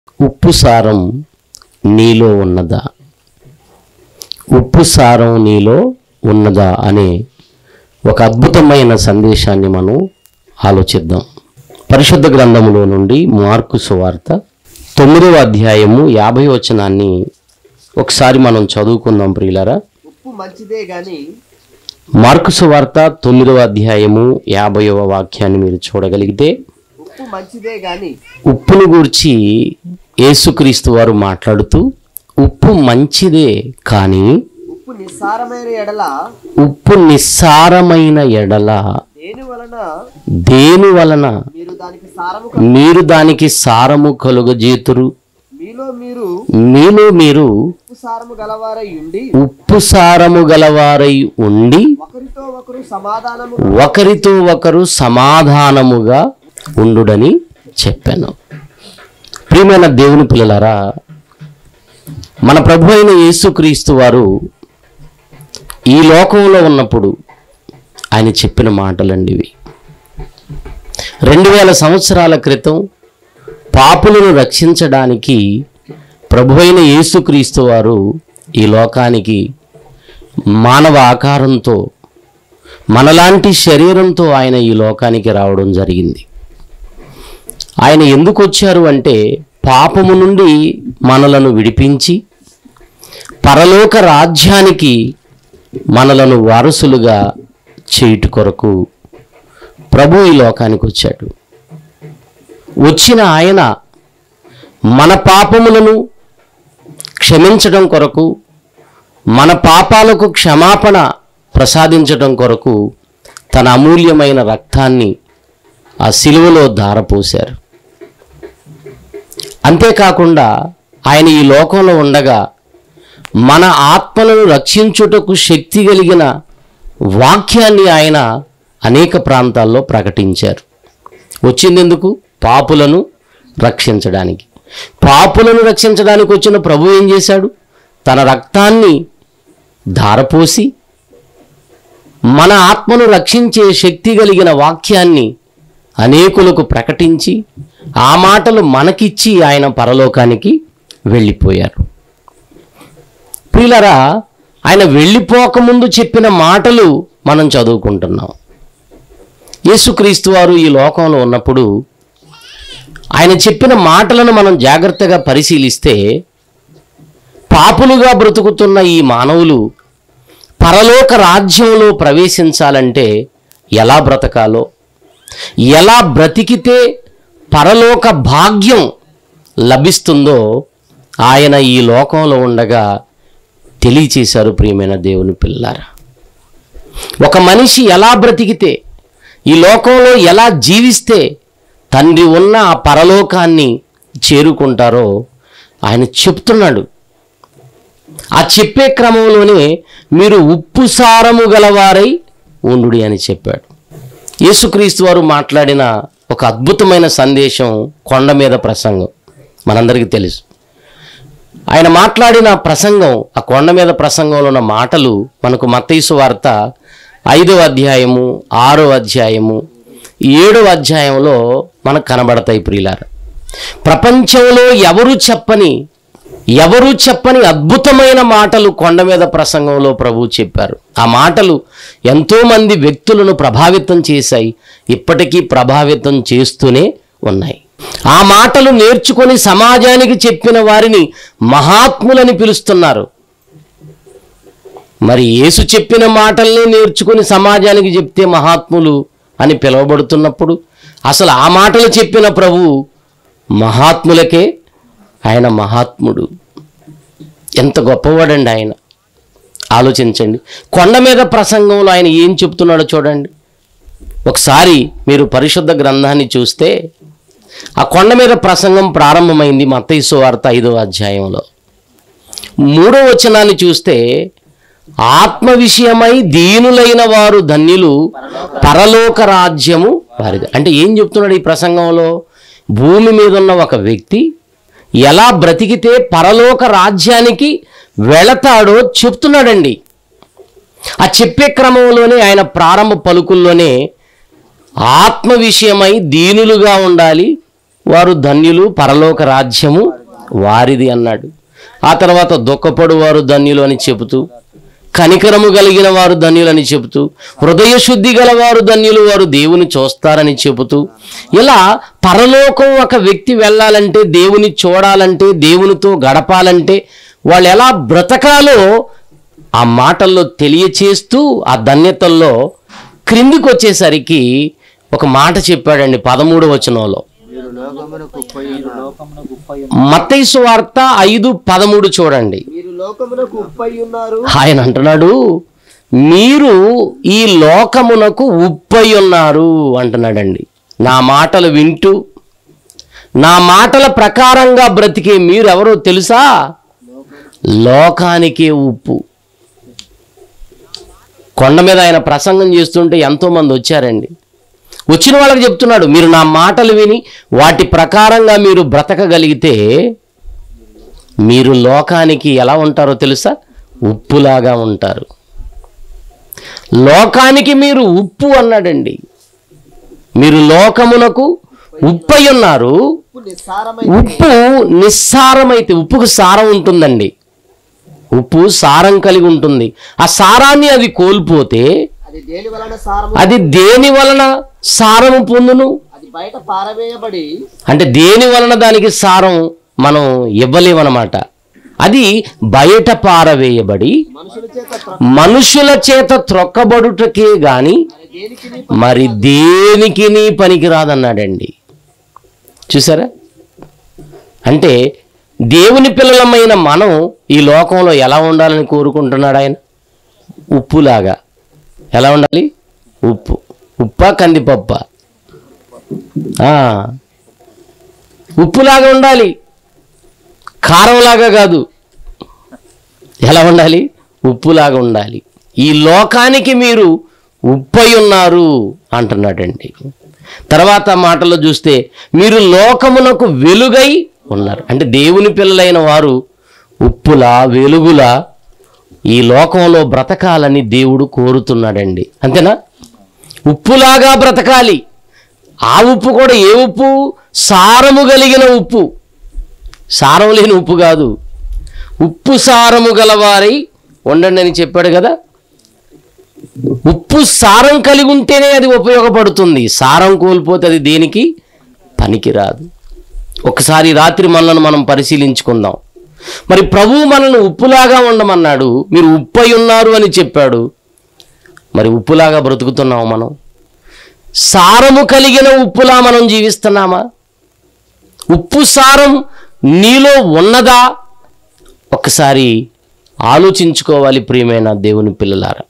ఉప్పు సారం నీలో ఉన్నదా ఉప్పు సారం నీలో ఉన్నదా అనే ఒక అద్భుతమైన సందేశాన్ని మనం ఆలోచిద్దాం పరిశుద్ధ గ్రంథములో నుండి మార్కు సువార్త తొమ్మిదవ అధ్యాయము యాభై వచనాన్ని ఒకసారి మనం చదువుకుందాం ప్రియులరా ఉప్పు మంచిదే గాని మార్కు సువార్త తొమ్మిదవ అధ్యాయము యాభైవ వాక్యాన్ని మీరు చూడగలిగితే ఉప్పు మంచిదే గాని ఉప్పును గూర్చి యేసుక్రీస్తు వారు మాట్లాడుతూ ఉప్పు మంచిదే కానీ ఉప్పు నిస్సారమైన ఎడల ఉప్పు నిస్సారమైన ఎడల దేని వలన దేని వలన మీరు దానికి సారము క- మీరు దానికి సారము కలుగజేతురు మీలో మీరు మీలో మీరు ఉప్పు సారము గలవారై ఉండి ఉప్పు సారము గలవారై ఉండి ఒకరితో ఒకరు సమాధానము ఒకరితో ఒకరు సమాధానముగా ఉండుడని చెప్పాను ప్రియమైన దేవుని పిల్లలారా మన ప్రభు అయిన యేసుక్రీస్తు వారు ఈ లోకంలో ఉన్నప్పుడు ఆయన చెప్పిన మాటలండి ఇవి రెండు వేల సంవత్సరాల క్రితం పాపులను రక్షించడానికి ప్రభు అయిన యేసుక్రీస్తు వారు ఈ లోకానికి మానవ ఆకారంతో మనలాంటి శరీరంతో ఆయన ఈ లోకానికి రావడం జరిగింది ఆయన ఎందుకు వచ్చారు అంటే పాపము నుండి మనలను విడిపించి పరలోక రాజ్యానికి మనలను వారసులుగా చేయుట కొరకు ప్రభు ఈ లోకానికి వచ్చాడు వచ్చిన ఆయన మన పాపములను క్షమించడం కొరకు మన పాపాలకు క్షమాపణ ప్రసాదించడం కొరకు తన అమూల్యమైన రక్తాన్ని ఆ సిలువలో ధారపోశారు అంతేకాకుండా ఆయన ఈ లోకంలో ఉండగా మన ఆత్మలను రక్షించుటకు శక్తి కలిగిన వాక్యాన్ని ఆయన అనేక ప్రాంతాల్లో ప్రకటించారు వచ్చిందెందుకు పాపులను రక్షించడానికి పాపులను రక్షించడానికి వచ్చిన ప్రభు ఏం చేశాడు తన రక్తాన్ని ధారపోసి మన ఆత్మను రక్షించే శక్తి కలిగిన వాక్యాన్ని అనేకులకు ప్రకటించి ఆ మాటలు మనకిచ్చి ఆయన పరలోకానికి వెళ్ళిపోయారు ప్రియులరా ఆయన వెళ్ళిపోకముందు చెప్పిన మాటలు మనం చదువుకుంటున్నాం యేసుక్రీస్తు వారు ఈ లోకంలో ఉన్నప్పుడు ఆయన చెప్పిన మాటలను మనం జాగ్రత్తగా పరిశీలిస్తే పాపులుగా బ్రతుకుతున్న ఈ మానవులు పరలోక రాజ్యంలో ప్రవేశించాలంటే ఎలా బ్రతకాలో ఎలా బ్రతికితే పరలోక భాగ్యం లభిస్తుందో ఆయన ఈ లోకంలో ఉండగా తెలియచేశారు ప్రియమైన దేవుని పిల్లారా ఒక మనిషి ఎలా బ్రతికితే ఈ లోకంలో ఎలా జీవిస్తే తండ్రి ఉన్న ఆ పరలోకాన్ని చేరుకుంటారో ఆయన చెప్తున్నాడు ఆ చెప్పే క్రమంలోనే మీరు ఉప్పు సారము గలవారై ఉండుడి అని చెప్పాడు యేసుక్రీస్తు వారు మాట్లాడిన ఒక అద్భుతమైన సందేశం కొండ మీద ప్రసంగం మనందరికీ తెలుసు ఆయన మాట్లాడిన ప్రసంగం ఆ కొండ మీద ప్రసంగంలో ఉన్న మాటలు మనకు మత్తయిసు వార్త ఐదవ అధ్యాయము ఆరో అధ్యాయము ఏడవ అధ్యాయంలో మనకు కనబడతాయి ప్రియులార ప్రపంచంలో ఎవరు చెప్పని ఎవరు చెప్పని అద్భుతమైన మాటలు కొండ మీద ప్రసంగంలో ప్రభు చెప్పారు ఆ మాటలు ఎంతోమంది వ్యక్తులను ప్రభావితం చేశాయి ఇప్పటికీ ప్రభావితం చేస్తూనే ఉన్నాయి ఆ మాటలు నేర్చుకొని సమాజానికి చెప్పిన వారిని మహాత్ములని పిలుస్తున్నారు మరి యేసు చెప్పిన మాటల్ని నేర్చుకుని సమాజానికి చెప్తే మహాత్ములు అని పిలువబడుతున్నప్పుడు అసలు ఆ మాటలు చెప్పిన ప్రభు మహాత్ములకే ఆయన మహాత్ముడు ఎంత గొప్పవాడండి ఆయన ఆలోచించండి కొండ మీద ప్రసంగంలో ఆయన ఏం చెప్తున్నాడో చూడండి ఒకసారి మీరు పరిశుద్ధ గ్రంథాన్ని చూస్తే ఆ కొండ మీద ప్రసంగం ప్రారంభమైంది మత్తయి వార్త ఐదో అధ్యాయంలో మూడో వచనాన్ని చూస్తే ఆత్మ విషయమై దీనులైన వారు ధన్యులు పరలోక రాజ్యము వారిది అంటే ఏం చెప్తున్నాడు ఈ ప్రసంగంలో భూమి మీద ఉన్న ఒక వ్యక్తి ఎలా బ్రతికితే పరలోక రాజ్యానికి వెళతాడో చెప్తున్నాడండి ఆ చెప్పే క్రమంలోనే ఆయన ప్రారంభ పలుకుల్లోనే ఆత్మ విషయమై దీనులుగా ఉండాలి వారు ధన్యులు పరలోక రాజ్యము వారిది అన్నాడు ఆ తర్వాత దుఃఖపడు వారు ధన్యులు అని చెబుతూ కనికరము కలిగిన వారు ధన్యులని చెబుతూ హృదయ శుద్ధి గల వారు ధన్యులు వారు దేవుని చూస్తారని చెబుతూ ఇలా పరలోకం ఒక వ్యక్తి వెళ్ళాలంటే దేవుని చూడాలంటే దేవునితో గడపాలంటే వాళ్ళు ఎలా బ్రతకాలో ఆ మాటల్లో తెలియచేస్తూ ఆ ధన్యతల్లో క్రిందికి వచ్చేసరికి ఒక మాట చెప్పాడండి పదమూడు వచనంలో మీరు లోకమునకు పోయి మత్తైసు వార్త ఐదు పదమూడు చూడండి మీరు లోకమునకు ఉప్పై ఉన్నారు ఆయన అంటున్నాడు మీరు ఈ లోకమునకు ఉప్పై ఉన్నారు అంటున్నాడండి నా మాటలు వింటూ నా మాటల ప్రకారంగా బ్రతికే మీరు ఎవరో తెలుసా లోకానికే ఉప్పు కొండ మీద ఆయన ప్రసంగం చేస్తుంటే ఎంతోమంది వచ్చారండి వచ్చిన వాళ్ళకి చెప్తున్నాడు మీరు నా మాటలు విని వాటి ప్రకారంగా మీరు బ్రతకగలిగితే మీరు లోకానికి ఎలా ఉంటారో తెలుసా ఉప్పులాగా ఉంటారు లోకానికి మీరు ఉప్పు అన్నాడండి మీరు లోకమునకు ఉప్పై ఉన్నారు ఉప్పు నిస్సారమై ఉప్పు నిస్సారమైతే ఉప్పుకు సారం ఉంటుందండి ఉప్పు సారం కలిగి ఉంటుంది ఆ సారాన్ని అది కోల్పోతే అది దేని వలన సారము అది దేని వలన సారము పొందును అది బయట పారవేయబడి అంటే దేని వలన దానికి సారం మనం ఇవ్వలేమన్నమాట అది బయట పారవేయబడి మనుషుల చేత త్ర- మనుషుల చేత త్రొక్కబడుటకే గాని మరి దేనికి నీ మరి దేనికి నీ పనికిరాదన్నాడండి చూసారా అంటే దేవుని పిల్లలమైన మనం ఈ లోకంలో ఎలా ఉండాలని కోరుకుంటున్నాడు ఆయన ఉప్పులాగా ఎలా ఉండాలి ఉప్పు ఉప్ప కందిపప్ప ఆ, ఉప్పులాగా ఉండాలి కారంలాగా కాదు ఎలా ఉండాలి ఉప్పులాగా ఉండాలి ఈ లోకానికి మీరు ఉప్పై ఉన్నారు అంటున్నాడండి తర్వాత మాటలో చూస్తే మీరు లోకమునకు వెలుగై ఉన్నారు అంటే దేవుని పిల్లలైన వారు ఉప్పులా వెలుగులా ఈ లోకంలో బ్రతకాలని దేవుడు కోరుతున్నాడండి అంతేనా ఉప్పులాగా బ్రతకాలి ఆ ఉప్పు కూడా ఏ ఉప్పు సారము కలిగిన ఉప్పు సారం లేని ఉప్పు కాదు ఉప్పు సారము గలవారై ఉండండి అని చెప్పాడు కదా ఉప్పు సారం కలిగి ఉంటేనే అది ఉపయోగపడుతుంది సారం కోల్పోతే అది దేనికి పనికిరాదు ఒకసారి రాత్రి మనల్ని మనం పరిశీలించుకుందాం మరి ప్రభువు మనల్ని ఉప్పులాగా ఉండమన్నాడు మీరు ఉప్పై ఉన్నారు అని చెప్పాడు మరి ఉప్పులాగా బ్రతుకుతున్నాం మనం సారము కలిగిన ఉప్పులా మనం జీవిస్తున్నామా ఉప్పు సారం నీలో ఉన్నదా ఒకసారి ఆలోచించుకోవాలి ప్రియమైన దేవుని పిల్లలారా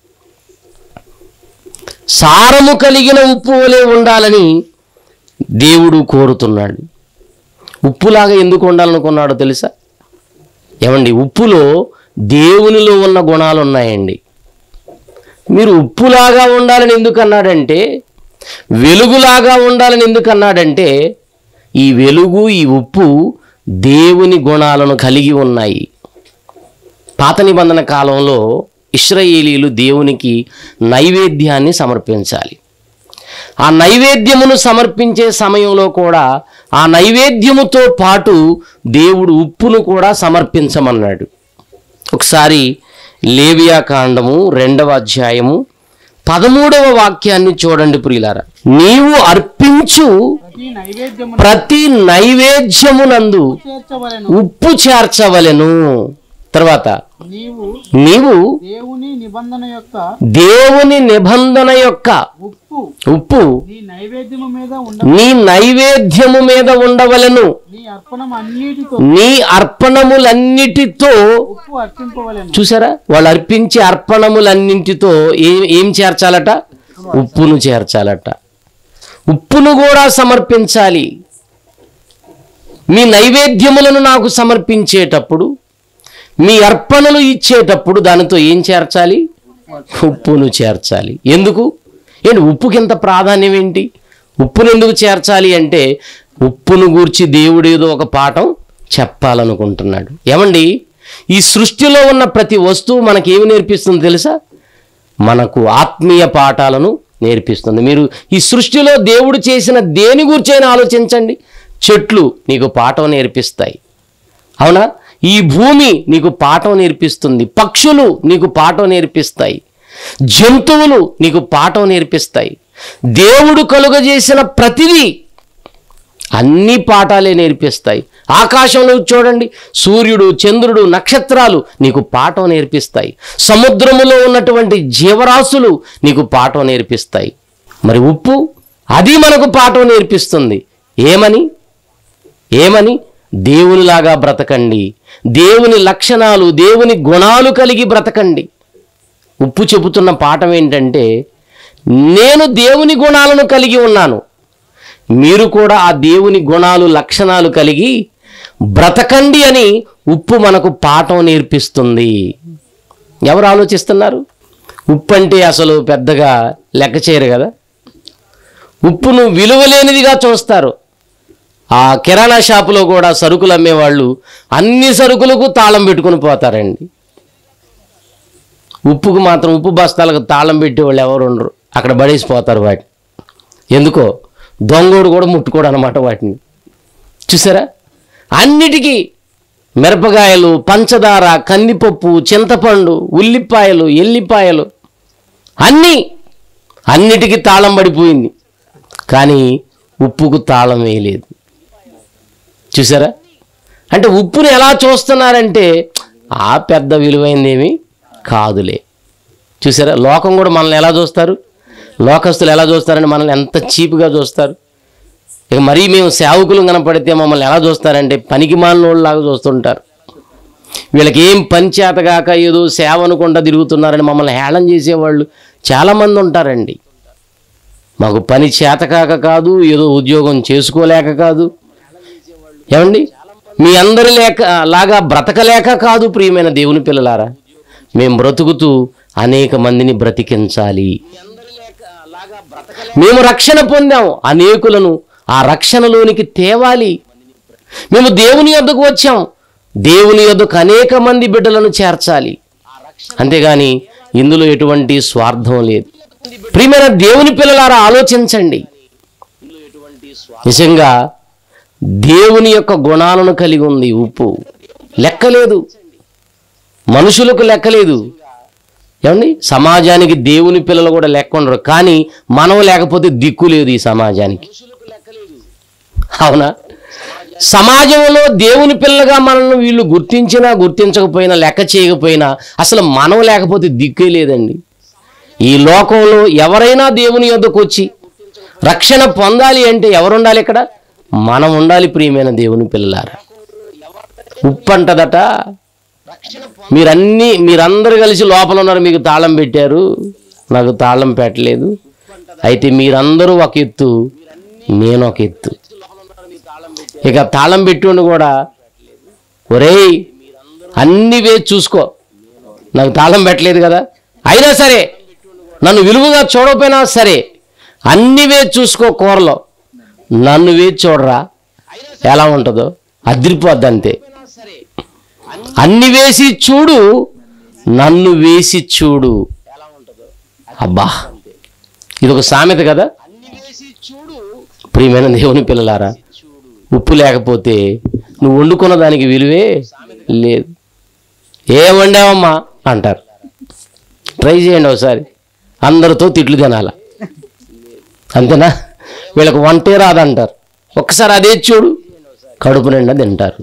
సారము కలిగిన ఉప్పు వలె ఉండాలని దేవుడు కోరుతున్నాడు ఉప్పులాగా ఎందుకు ఉండాలనుకున్నాడో తెలుసా ఏమండి ఉప్పులో దేవునిలో ఉన్న గుణాలు ఉన్నాయండి మీరు ఉప్పులాగా ఉండాలని ఎందుకు అన్నాడంటే వెలుగులాగా ఉండాలని ఎందుకు అన్నాడంటే ఈ వెలుగు ఈ ఉప్పు దేవుని గుణాలను కలిగి ఉన్నాయి పాత నిబంధన కాలంలో ఇస్రాయేలీలు దేవునికి నైవేద్యాన్ని సమర్పించాలి ఆ నైవేద్యమును సమర్పించే సమయంలో కూడా ఆ నైవేద్యముతో పాటు దేవుడు ఉప్పును కూడా సమర్పించమన్నాడు ఒకసారి లేవియా కాండము రెండవ అధ్యాయము పదమూడవ వాక్యాన్ని చూడండి ప్రియులారా నీవు అర్పించు ప్రతి నైవేద్యము ప్రతి నైవేద్యమునందు చేర్చవలెను ఉప్పు చేర్చవలెను తర్వాత నీవు నీవు దేవుని నిబంధన యొక్క దేవుని నిబంధన యొక్క ఉప్పు ఉప్పు నీ నైవేద్యము మీద ఉండ నీ నైవేద్యము మీద ఉండవలెను నీ అర్పణం అన్నిటితో నీ అర్పణములన్నిటితో ఉప్పు అర్పింపవలెను చూసారా వాళ్ళు అర్పించే అర్పణములన్నింటితో ఏం ఏం చేర్చాలట ఉప్పును చేర్చాలట ఉప్పును కూడా సమర్పించాలి మీ నైవేద్యములను నాకు సమర్పించేటప్పుడు మీ అర్పణలు ఇచ్చేటప్పుడు దానితో ఏం చేర్చాలి ఉప్పును చేర్చాలి ఎందుకు ఏంటి ఉప్పుకి ఎంత ప్రాధాన్యం ఏంటి ఉప్పును ఎందుకు చేర్చాలి అంటే ఉప్పును గూర్చి దేవుడు ఏదో ఒక పాఠం చెప్పాలనుకుంటున్నాడు ఏమండి ఈ సృష్టిలో ఉన్న ప్రతి వస్తువు మనకి ఏమి నేర్పిస్తుంది తెలుసా మనకు ఆత్మీయ పాఠాలను నేర్పిస్తుంది మీరు ఈ సృష్టిలో దేవుడు చేసిన దేని గురించైనా ఆలోచించండి చెట్లు నీకు పాఠం నేర్పిస్తాయి అవునా ఈ భూమి నీకు పాఠం నేర్పిస్తుంది పక్షులు నీకు పాఠం నేర్పిస్తాయి జంతువులు నీకు పాఠం నేర్పిస్తాయి దేవుడు కలుగజేసిన ప్రతిదీ అన్ని పాఠాలే నేర్పిస్తాయి ఆకాశంలో చూడండి సూర్యుడు చంద్రుడు నక్షత్రాలు నీకు పాఠం నేర్పిస్తాయి సముద్రములో ఉన్నటువంటి జీవరాశులు నీకు పాఠం నేర్పిస్తాయి మరి ఉప్పు అది మనకు పాఠం నేర్పిస్తుంది ఏమని ఏమని దేవునిలాగా బ్రతకండి దేవుని లక్షణాలు దేవుని గుణాలు కలిగి బ్రతకండి ఉప్పు చెబుతున్న పాఠం ఏంటంటే నేను దేవుని గుణాలను కలిగి ఉన్నాను మీరు కూడా ఆ దేవుని గుణాలు లక్షణాలు కలిగి బ్రతకండి అని ఉప్పు మనకు పాఠం నేర్పిస్తుంది ఎవరు ఆలోచిస్తున్నారు ఉప్పు అంటే అసలు పెద్దగా లెక్క చేయరు కదా ఉప్పును విలువలేనిదిగా చూస్తారు ఆ కిరాణా షాపులో కూడా సరుకులు అమ్మేవాళ్ళు అన్ని సరుకులకు తాళం పెట్టుకుని పోతారండి ఉప్పుకు మాత్రం ఉప్పు బస్తాలకు తాళం పెట్టేవాళ్ళు ఎవరు ఉండరు అక్కడ పడేసి పోతారు వాటిని ఎందుకో దొంగోడు కూడా ముట్టుకోడు అనమాట వాటిని చూసారా అన్నిటికీ మిరపకాయలు పంచదార కందిపప్పు చింతపండు ఉల్లిపాయలు ఎల్లిపాయలు అన్నీ అన్నిటికీ తాళం పడిపోయింది కానీ ఉప్పుకు తాళం వేయలేదు చూసారా అంటే ఉప్పుని ఎలా చూస్తున్నారంటే ఆ పెద్ద విలువైందేమి కాదులే చూసారా లోకం కూడా మనల్ని ఎలా చూస్తారు లోకస్తులు ఎలా చూస్తారని మనల్ని ఎంత చీప్గా చూస్తారు ఇక మరీ మేము సేవకులు కనపడితే మమ్మల్ని ఎలా చూస్తారంటే పనికి మాలినోళ్ళలాగా చూస్తుంటారు వీళ్ళకి ఏం పని చేతగాక ఏదో సేవ అనుకుంటా తిరుగుతున్నారని మమ్మల్ని హేళన చేసేవాళ్ళు చాలామంది ఉంటారండి మాకు పని చేతకాక కాదు ఏదో ఉద్యోగం చేసుకోలేక కాదు ఏమండి మీ అందరి లేక లాగా బ్రతకలేక కాదు ప్రియమైన దేవుని పిల్లలారా మేము బ్రతుకుతూ అనేక మందిని బ్రతికించాలి మేము రక్షణ పొందాం అనేకులను ఆ రక్షణలోనికి తేవాలి మేము దేవుని యొద్దకు వచ్చాం దేవుని యొద్దకు అనేక మంది బిడ్డలను చేర్చాలి అంతేగాని ఇందులో ఎటువంటి స్వార్థం లేదు ప్రియమైన దేవుని పిల్లలారా ఆలోచించండి నిజంగా దేవుని యొక్క గుణాలను కలిగి ఉంది ఉప్పు లెక్కలేదు మనుషులకు లెక్కలేదు ఏమండి సమాజానికి దేవుని పిల్లలు కూడా లెక్క ఉండరు కానీ మనం లేకపోతే దిక్కు లేదు ఈ సమాజానికి అవునా సమాజంలో దేవుని పిల్లగా మనల్ని వీళ్ళు గుర్తించినా గుర్తించకపోయినా లెక్క చేయకపోయినా అసలు మనం లేకపోతే దిక్కే లేదండి ఈ లోకంలో ఎవరైనా దేవుని యొద్దకు వచ్చి రక్షణ పొందాలి అంటే ఎవరు ఉండాలి ఇక్కడ మనం ఉండాలి ప్రియమైన దేవుని పిల్లలారా ఉప్పు అంటదట మీరన్నీ మీరందరూ కలిసి లోపల ఉన్నారు మీకు తాళం పెట్టారు నాకు తాళం పెట్టలేదు అయితే మీరందరూ ఒక ఎత్తు నేను ఒక ఎత్తు ఇక తాళం పెట్టుండి కూడా ఒరేయ్ అన్ని వేసి చూసుకో నాకు తాళం పెట్టలేదు కదా అయినా సరే నన్ను విలువగా చూడకపోయినా సరే అన్ని వేసి చూసుకో కూరలో నన్ను వేసి చూడరా ఎలా ఉంటుందో అదిరిపోద్ది అంతే అన్ని వేసి చూడు నన్ను వేసి చూడు అబ్బా ఇది ఒక సామెత కదా ప్రియమైన దేవుని పిల్లలారా ఉప్పు లేకపోతే నువ్వు వండుకున్న దానికి విలువే లేదు ఏం వండావమ్మా అంటారు ట్రై చేయండి ఒకసారి అందరితో తిట్లు తినాల అంతేనా వీళ్ళకి వంటే రాదంటారు ఒక్కసారి అదే చూడు కడుపు నిండా తింటారు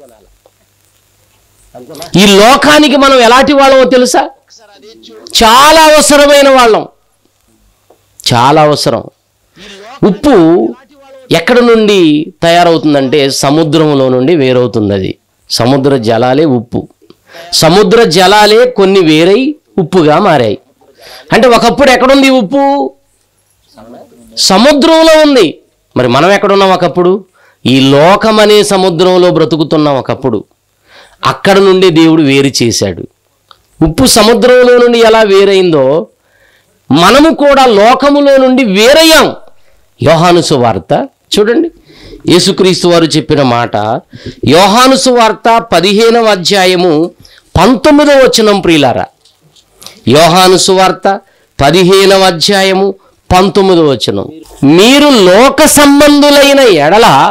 ఈ లోకానికి మనం ఎలాంటి వాళ్ళమో తెలుసా చాలా అవసరమైన వాళ్ళం చాలా అవసరం ఉప్పు ఎక్కడ నుండి తయారవుతుందంటే సముద్రంలో నుండి వేరవుతుంది అది సముద్ర జలాలే ఉప్పు సముద్ర జలాలే కొన్ని వేరై ఉప్పుగా మారాయి అంటే ఒకప్పుడు ఎక్కడుంది ఉప్పు సముద్రంలో ఉంది మరి మనం ఎక్కడున్నాం ఒకప్పుడు ఈ లోకం అనే సముద్రంలో బ్రతుకుతున్నాం ఒకప్పుడు అక్కడ నుండి దేవుడు వేరు చేశాడు ఉప్పు సముద్రంలో నుండి ఎలా వేరైందో మనము కూడా లోకములో నుండి వేరయ్యాం యోహాను సువార్త చూడండి యేసుక్రీస్తు వారు చెప్పిన మాట యోహాను సువార్త పదిహేనవ అధ్యాయము పంతొమ్మిదవ వచనం ప్రియులారా యోహాను సువార్త పదిహేనవ అధ్యాయము పంతొమ్మిదవ వచనం మీరు లోక సంబంధులైన ఎడల లోకము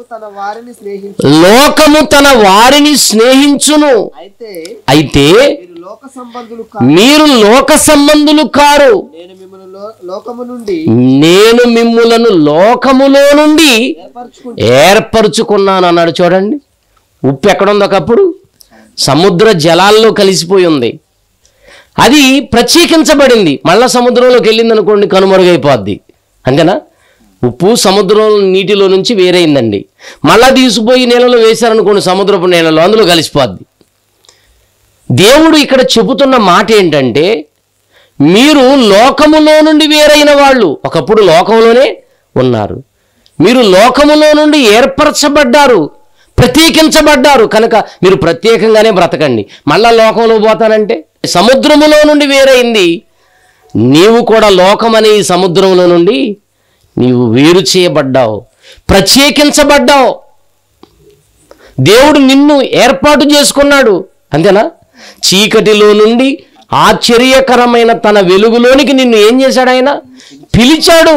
తన వారిని స్నేహించు లోకము తన వారిని స్నేహించును అయితే అయితే మీరు లోక సంబంధులు కా మీరు లోక సంబంధులు కారు నేను మిమ్మల్ని లో- లోకము నుండి నేను మిమ్ములను లోకములో నుండి ఏర్పరచుకుంటూ ఏర్పరుచుకున్నాను అన్నాడు చూడండి ఉప్పు ఎక్కడుంది ఒకప్పుడు సముద్ర జలాల్లో కలిసిపోయి ఉంది అది ప్రత్యేకించబడింది మళ్ళా సముద్రంలోకి వెళ్ళింది అనుకోండి కనుమరుగైపోద్ది అంతేనా ఉప్పు సముద్రం నీటిలో నుంచి వేరైందండి మళ్ళా తీసుకుపోయి నీళ్ళలో వేశారనుకోండి సముద్రపు నీళ్ళలో అందులో కలిసిపోద్ది దేవుడు ఇక్కడ చెబుతున్న మాట ఏంటంటే మీరు లోకములో నుండి వేరైన వాళ్ళు ఒకప్పుడు లోకంలోనే ఉన్నారు మీరు లోకములో నుండి ఏర్పరచబడ్డారు ప్రత్యేకించబడ్డారు కనుక మీరు ప్రత్యేకంగానే బ్రతకండి మళ్ళా లోకంలో పోతానంటే సముద్రములో నుండి వేరైంది నీవు కూడా లోకం అనే ఈ సముద్రంలో నుండి నీవు వేరు చేయబడ్డావు ప్రత్యేకించబడ్డావు దేవుడు నిన్ను ఏర్పాటు చేసుకున్నాడు అంతేనా చీకటిలో నుండి ఆశ్చర్యకరమైన తన వెలుగులోనికి నిన్ను ఏం చేశాడు ఆయన పిలిచాడు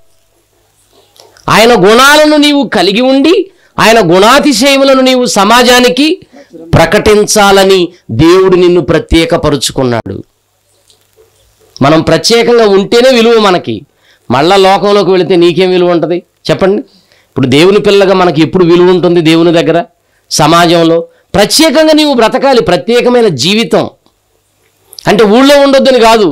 ఆయన గుణాలను నీవు కలిగి ఉండి ఆయన గుణాతిశయములను నీవు సమాజానికి ప్రకటించాలని దేవుడు నిన్ను ప్రత్యేకపరుచుకున్నాడు మనం ప్రత్యేకంగా ఉంటేనే విలువ మనకి మళ్ళా లోకంలోకి వెళితే నీకేం విలువ ఉంటుంది చెప్పండి ఇప్పుడు దేవుని పిల్లగా మనకి ఎప్పుడు విలువ ఉంటుంది దేవుని దగ్గర సమాజంలో ప్రత్యేకంగా నీవు బ్రతకాలి ప్రత్యేకమైన జీవితం అంటే ఊళ్ళో ఉండొద్దని కాదు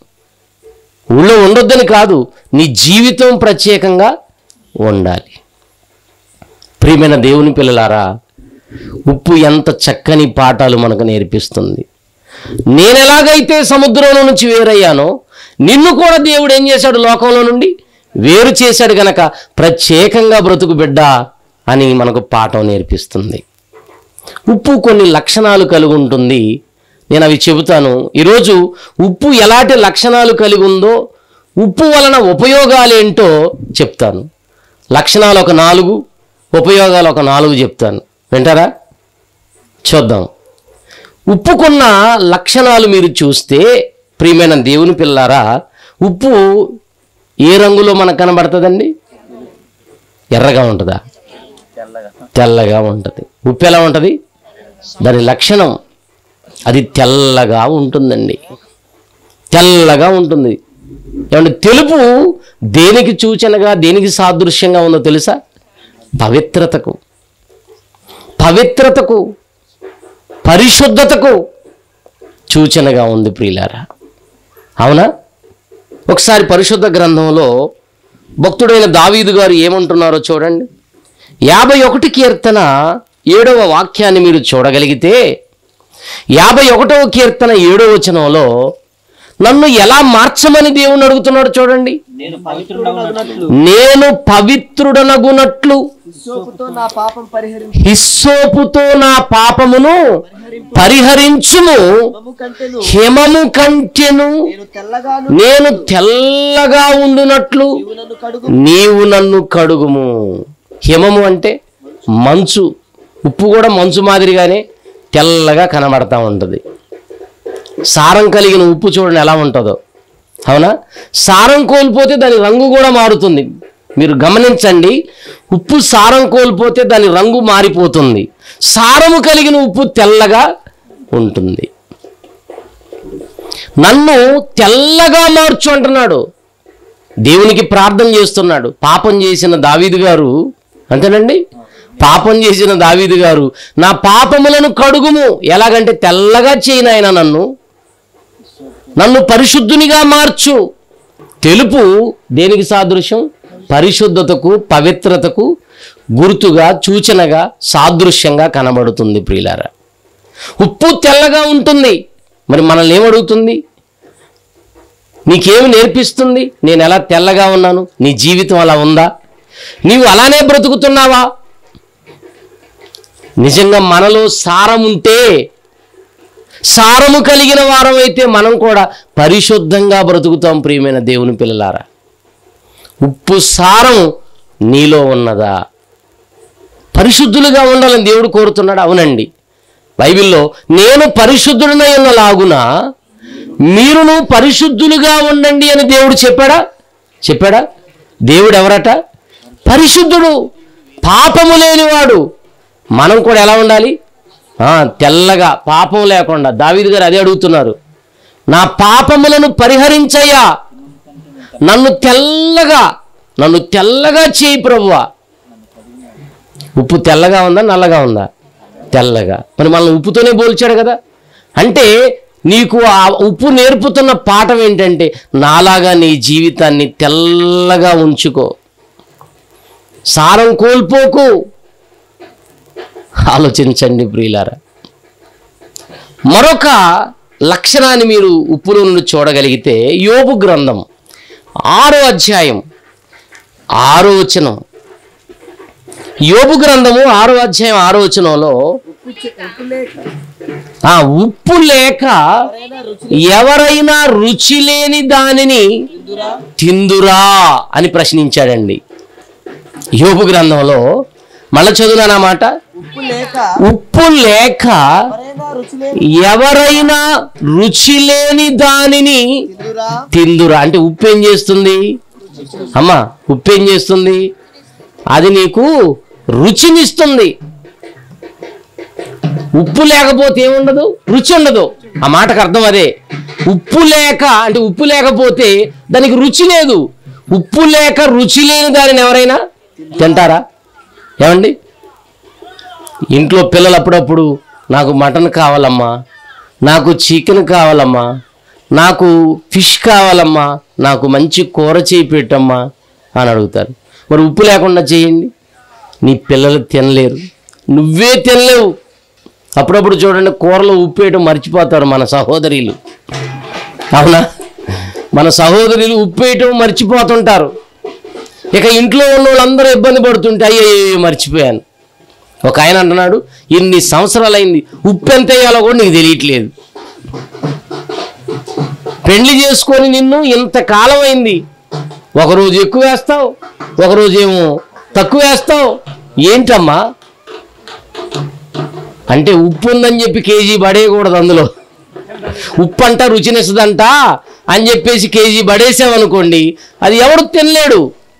ఊళ్ళో ఉండొద్దని కాదు నీ జీవితం ప్రత్యేకంగా ఉండాలి ప్రియమైన దేవుని పిల్లలారా ఉప్పు ఎంత చక్కని పాఠాలు మనకు నేర్పిస్తుంది నేను ఎలాగైతే సముద్రంలో నుంచి వేరయ్యానో నిన్ను కూడా దేవుడు ఏం చేశాడు లోకంలో నుండి వేరు చేశాడు గనక ప్రత్యేకంగా బ్రతుకు బిడ్డ అని మనకు పాఠం నేర్పిస్తుంది ఉప్పు కొన్ని లక్షణాలు కలిగి ఉంటుంది నేను అవి చెబుతాను ఈరోజు ఉప్పు ఎలాంటి లక్షణాలు కలిగి ఉందో ఉప్పు వలన ఉపయోగాలేంటో చెప్తాను లక్షణాలు ఒక నాలుగు ఉపయోగాలు ఒక నాలుగు చెప్తాను వింటారా చూద్దాం ఉప్పుకున్న లక్షణాలు మీరు చూస్తే ప్రియమైన దేవుని పిల్లారా ఉప్పు ఏ రంగులో మనకు కనబడుతుందండి ఎర్రగా ఉంటుందా తెల్లగా ఉంటుంది ఉప్పు ఎలా ఉంటుంది దాని లక్షణం అది తెల్లగా ఉంటుందండి తెల్లగా ఉంటుంది ఏమంటే తెలుపు దేనికి సూచనగా దేనికి సాదృశ్యంగా ఉందో తెలుసా పవిత్రతకు పవిత్రతకు పరిశుద్ధతకు సూచనగా ఉంది ప్రియులారా అవునా ఒకసారి పరిశుద్ధ గ్రంథంలో భక్తుడైన దావీదు గారు ఏమంటున్నారో చూడండి యాభై ఒకటి కీర్తన ఏడవ వాక్యాన్ని మీరు చూడగలిగితే యాభై ఒకటవ కీర్తన ఏడవ వచనంలో నన్ను ఎలా మార్చమని దేవుని అడుగుతున్నాడు చూడండి నేను పవిత్రుడనగునట్లు నేను పవిత్రుడనగునట్లు సోపుతో నా పాపం పరిహరించి హిస్సోపుతో నా పాపమును పరిహరించుము మమ్ము కంటెను హిమము కంటెను నేను తెల్లగాను నేను తెల్లగా ఉండునట్లు నీవు నన్ను కడుగు నీవు నన్ను కడుగుము హిమము అంటే మంచు ఉప్పు కూడా మంచు మాదిరిగానే తెల్లగా కనబడతా ఉంటుంది సారం కలిగిన ఉప్పు చూడండి ఎలా ఉంటుందో అవునా సారం కోల్పోతే దాని రంగు కూడా మారుతుంది మీరు గమనించండి ఉప్పు సారం కోల్పోతే దాని రంగు మారిపోతుంది సారము కలిగిన ఉప్పు తెల్లగా ఉంటుంది నన్ను తెల్లగా మార్చు అంటున్నాడు దేవునికి ప్రార్థన చేస్తున్నాడు పాపం చేసిన దావీదు గారు అంతేనండి పాపం చేసిన దావీదు గారు నా పాపములను కడుగుము ఎలాగంటే తెల్లగా చేయను ఆయన నన్ను నన్ను పరిశుద్ధునిగా మార్చు తెలుపు దేనికి సాదృశ్యం పరిశుద్ధతకు పవిత్రతకు గుర్తుగా సూచనగా సాదృశ్యంగా కనబడుతుంది ప్రియులారా ఉప్పు తెల్లగా ఉంటుంది మరి మనల్ని ఏమడుగుతుంది నీకేమి నేర్పిస్తుంది నేను ఎలా తెల్లగా ఉన్నాను నీ జీవితం అలా ఉందా నీవు అలానే బ్రతుకుతున్నావా నిజంగా మనలో సారం ఉంటే సారము కలిగిన వారం అయితే మనం కూడా పరిశుద్ధంగా బ్రతుకుతాం ప్రియమైన దేవుని పిల్లలారా ఉప్పు సారం నీలో ఉన్నదా పరిశుద్ధులుగా ఉండాలని దేవుడు కోరుతున్నాడు అవునండి బైబిల్లో నేను పరిశుద్ధుడనై ఉన్న లాగున మీరును పరిశుద్ధులుగా ఉండండి అని దేవుడు చెప్పాడా చెప్పాడా దేవుడు ఎవరట పరిశుద్ధుడు పాపము లేనివాడు మనం కూడా ఎలా ఉండాలి ఆ, తెల్లగా పాపం లేకుండా దావీదు గారు అదే అడుగుతున్నారు నా పాపములను పరిహరించయ్యా నన్ను తెల్లగా నన్ను తెల్లగా చేయి ప్రభువా ఉప్పు తెల్లగా ఉందా నల్లగా ఉందా తెల్లగా మరి మనల్ని ఉప్పుతోనే పోల్చాడు కదా అంటే నీకు ఆ ఉప్పు నేర్పుతున్న పాఠం ఏంటంటే నాలాగా నీ జీవితాన్ని తెల్లగా ఉంచుకో సారం కోల్పోకు ఆలోచించండి ప్రియులారా మరొక లక్షణాన్ని మీరు ఉప్పులో నుండి చూడగలిగితే యోబు గ్రంథం ఆరో అధ్యాయం ఆరో వచనం యోబు గ్రంథము ఆరో అధ్యాయం ఆరో వచనంలో ఉప్పు చె- ఉప్పు లేక ఆ ఉప్పు లేక ఎవరైనా రుచి ఎవరైనా రుచి లేని దానిని తిందురా తిందురా అని ప్రశ్నించాడండి యోబు గ్రంథంలో మళ్ళా చదువునా మాట ఉప్పు లేక ఉప్పు లేక ఎవరైనా రుచి లేని ఎవరైనా రుచి లేని దానిని తిందురా తిందురా అంటే ఉప్పు ఏం చేస్తుంది అమ్మా ఉప్పు ఏం చేస్తుంది అది నీకు రుచినిస్తుంది ఉప్పు లేకపోతే ఏముండదు రుచి ఉండదు ఆ మాటకు అర్థం అదే ఉప్పు లేక అంటే ఉప్పు లేకపోతే దానికి రుచి లేదు ఉప్పు లేక రుచి లేని దానిని ఎవరైనా తింటారా ఏమండి ఇంట్లో పిల్లలు అప్పుడప్పుడు నాకు మటన్ కావాలమ్మా నాకు చికెన్ కావాలమ్మా నాకు ఫిష్ కావాలమ్మా నాకు మంచి కూర చేయి పెట్టమ్మా అని అడుగుతారు మరి ఉప్పు లేకుండా చేయండి నీ పిల్లలు తినలేరు నువ్వే తినలేవు అప్పుడప్పుడు చూడండి కూరలో ఉప్పు వేయడం మర్చిపోతారు మన సహోదరులు అవునా మన సహోదరులు ఉప్పు వేయటం మర్చిపోతుంటారు ఇక ఇంట్లో ఉన్న వాళ్ళందరూ ఇబ్బంది పడుతుంటే అయ్యో మర్చిపోయాను ఒక ఆయన అంటున్నాడు ఇన్ని సంవత్సరాలైంది ఉప్పు ఎంత వేయాలో కూడా నీకు తెలియట్లేదు పెళ్లి చేసుకొని నిన్ను ఇంతకాలం అయింది ఒకరోజు ఎక్కువ వేస్తావు ఒకరోజు ఏమో తక్కువ వేస్తావు ఏంటమ్మా అంటే ఉప్పు ఉందని చెప్పి కేజీ పడేయకూడదు అందులో ఉప్పు అంట రుచినిస్తుందంట అని చెప్పేసి కేజీ పడేసామనుకోండి అది ఎవడు తినలేడు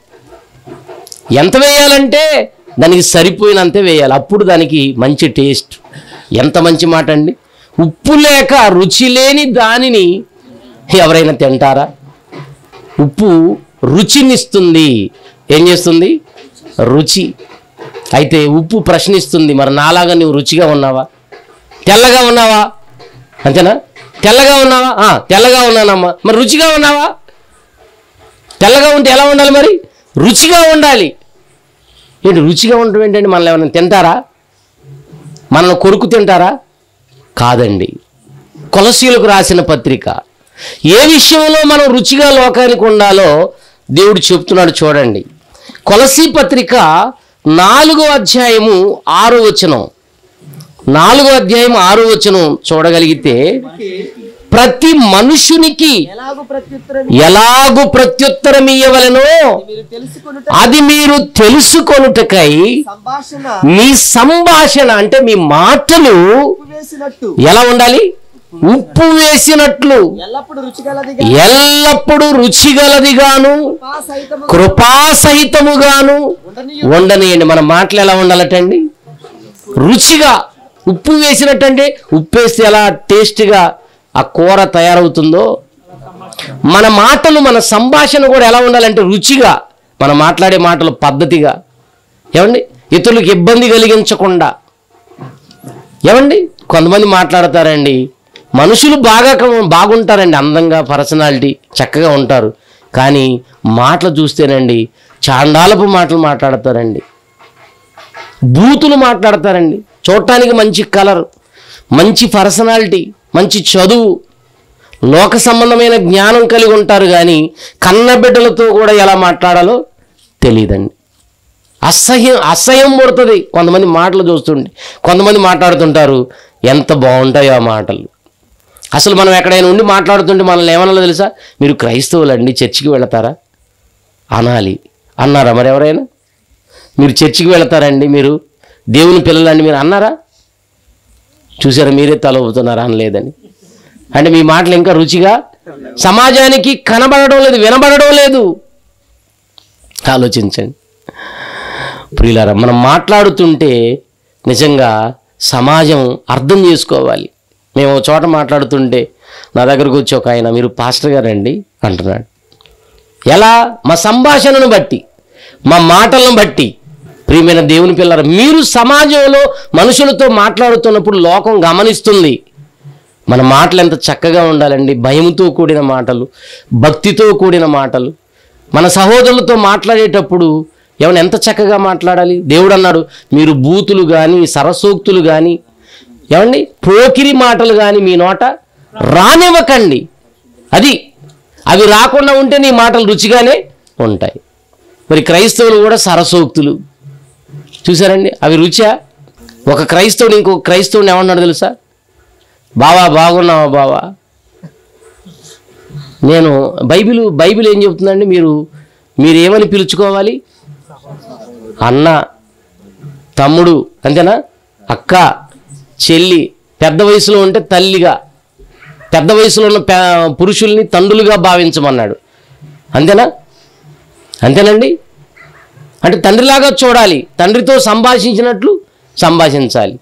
ఎంత వేయాలంటే దానికి సరిపోయినంతే వేయాలి అప్పుడు దానికి మంచి టేస్ట్ ఎంత మంచి మాట అండి ఉప్పు లేక రుచి లేని దానిని ఎవరైనా తింటారా ఉప్పు రుచినిస్తుంది ఏం చేస్తుంది రుచి అయితే ఉప్పు ప్రశ్నిస్తుంది మరి నాలాగా నువ్వు రుచిగా ఉన్నావా తెల్లగా ఉన్నావా అంతేనా తెల్లగా ఉన్నావా ఆ, తెల్లగా ఉన్నానమ్మా మరి రుచిగా ఉన్నావా తెల్లగా ఉంటే ఎలా ఉండాలి మరి రుచిగా ఉండాలి ఏంటి రుచిగా ఉండటం ఏంటండి మనల్ని ఏమైనా తింటారా మనల్ని కొరుకు తింటారా కాదండి కొలసీలకు రాసిన పత్రిక ఏ విషయంలో మనం రుచిగా లోకానికి ఉండాలో దేవుడు చెప్తున్నాడు చూడండి కొలసీ పత్రిక నాలుగో అధ్యాయము ఆరో వచనం నాలుగో అధ్యాయం ఆరో వచనం చూడగలిగితే ప్రతి మనుషునికి ఎలాగో ప్రత్యుత్తరం ఎలాగు ప్రత్యుత్తరం ఇయ్యవలెనో మీరు తెలుసుకొనుట అది మీరు తెలుసుకొనుటకై సంభాషణ మీ సంభాషణ అంటే మీ మాటలు ఉప్పు వేసినట్టు ఎలా ఉండాలి ఉప్పు వేసినట్లు ఎల్లప్పుడు రుచిగలదిగా ఎల్లప్పుడూ రుచిగలదిగాను కృపా సహితము కృపాసహితముగాను ఉండనియు ఉండనియండి మన మాటలు ఎలా ఉండాలటండి రుచిగా ఉప్పు వేసినట్టంటే ఉప్పు వేస్తే ఎలా టేస్ట్గా ఆ కూర తయారవుతుందో మన మాటలు మన సంభాషణ కూడా ఎలా ఉండాలంటే రుచిగా మనం మాట్లాడే మాటలు పద్ధతిగా ఏమండి ఇతరులకు ఇబ్బంది కలిగించకుండా ఏమండి కొంతమంది మాట్లాడతారండి మనుషులు బాగా క- బాగుంటారండి అందంగా పర్సనాలిటీ చక్కగా ఉంటారు కానీ మాటలు చూస్తేనండి చాండాలపు మాటలు మాట్లాడతారండి బూతులు మాట్లాడతారండి చూడటానికి మంచి కలర్ మంచి పర్సనాలిటీ మంచి చదువు లోక సంబంధమైన జ్ఞానం కలిగి ఉంటారు కానీ కన్నబిడ్డలతో కూడా ఎలా మాట్లాడాలో తెలియదండి అసహ్యం అసహ్యం పుడుతుంది కొంతమంది మాటలు చూస్తుంటే కొంతమంది మాట్లాడుతుంటారు ఎంత బాగుంటాయో ఆ మాటలు అసలు మనం ఎక్కడైనా ఉండి మాట్లాడుతుంటే మనల్ని ఏమన్నా తెలుసా మీరు క్రైస్తవులండి చర్చికి వెళతారా అనాలి అన్నారా మరి ఎవరైనా మీరు చర్చికి వెళతారండి మీరు దేవుని పిల్లలండి మీరు అన్నారా చూసారా మీరే తల ఊపుతున్నారా అనలేదని అంటే మీ మాటలు ఇంకా రుచిగా సమాజానికి కనబడడం లేదు వినబడడం లేదు ఆలోచించండి ప్రియులారా మనం మాట్లాడుతుంటే నిజంగా సమాజం అర్థం చేసుకోవాలి మేము ఒక చోట మాట్లాడుతుంటే నా దగ్గరకు వచ్చి ఒక ఆయన మీరు పాస్టర్ గారండి అంటున్నాడు ఎలా మా సంభాషణను బట్టి మా మాటలను బట్టి ప్రియమైన దేవుని పిల్లలు మీరు సమాజంలో మనుషులతో మాట్లాడుతున్నప్పుడు లోకం గమనిస్తుంది మన మాటలు ఎంత చక్కగా ఉండాలండి భయంతో కూడిన మాటలు భక్తితో కూడిన మాటలు మన సహోదరులతో మాట్లాడేటప్పుడు ఏమైనా ఎంత చక్కగా మాట్లాడాలి దేవుడు అన్నాడు మీరు బూతులు కానీ సరసోక్తులు కానీ ఏమండి పోకిరి మాటలు కానీ మీ నోట రానివ్వకండి అది అవి రాకుండా ఉంటే నీ మాటలు రుచిగానే ఉంటాయి మరి క్రైస్తవులు కూడా సరసోక్తులు చూసారండి అవి రుచా ఒక క్రైస్తవుడు ఇంకొక క్రైస్తవుని ఏమన్నాడు తెలుసా బావా బాగున్నావా బావా నేను బైబిల్ బైబిల్ ఏం చెప్తుందండి మీరు మీరు ఏమని పిలుచుకోవాలి అన్న తమ్ముడు అంతేనా అక్క చెల్లి పెద్ద వయసులో ఉంటే తల్లిగా పెద్ద వయసులో ఉన్న పే- పురుషుల్ని తండ్రులుగా భావించమన్నాడు అంతేనా అంతేనండి అంటే తండ్రిలాగా చూడాలి తండ్రితో సంభాషించినట్లు సంభాషించాలి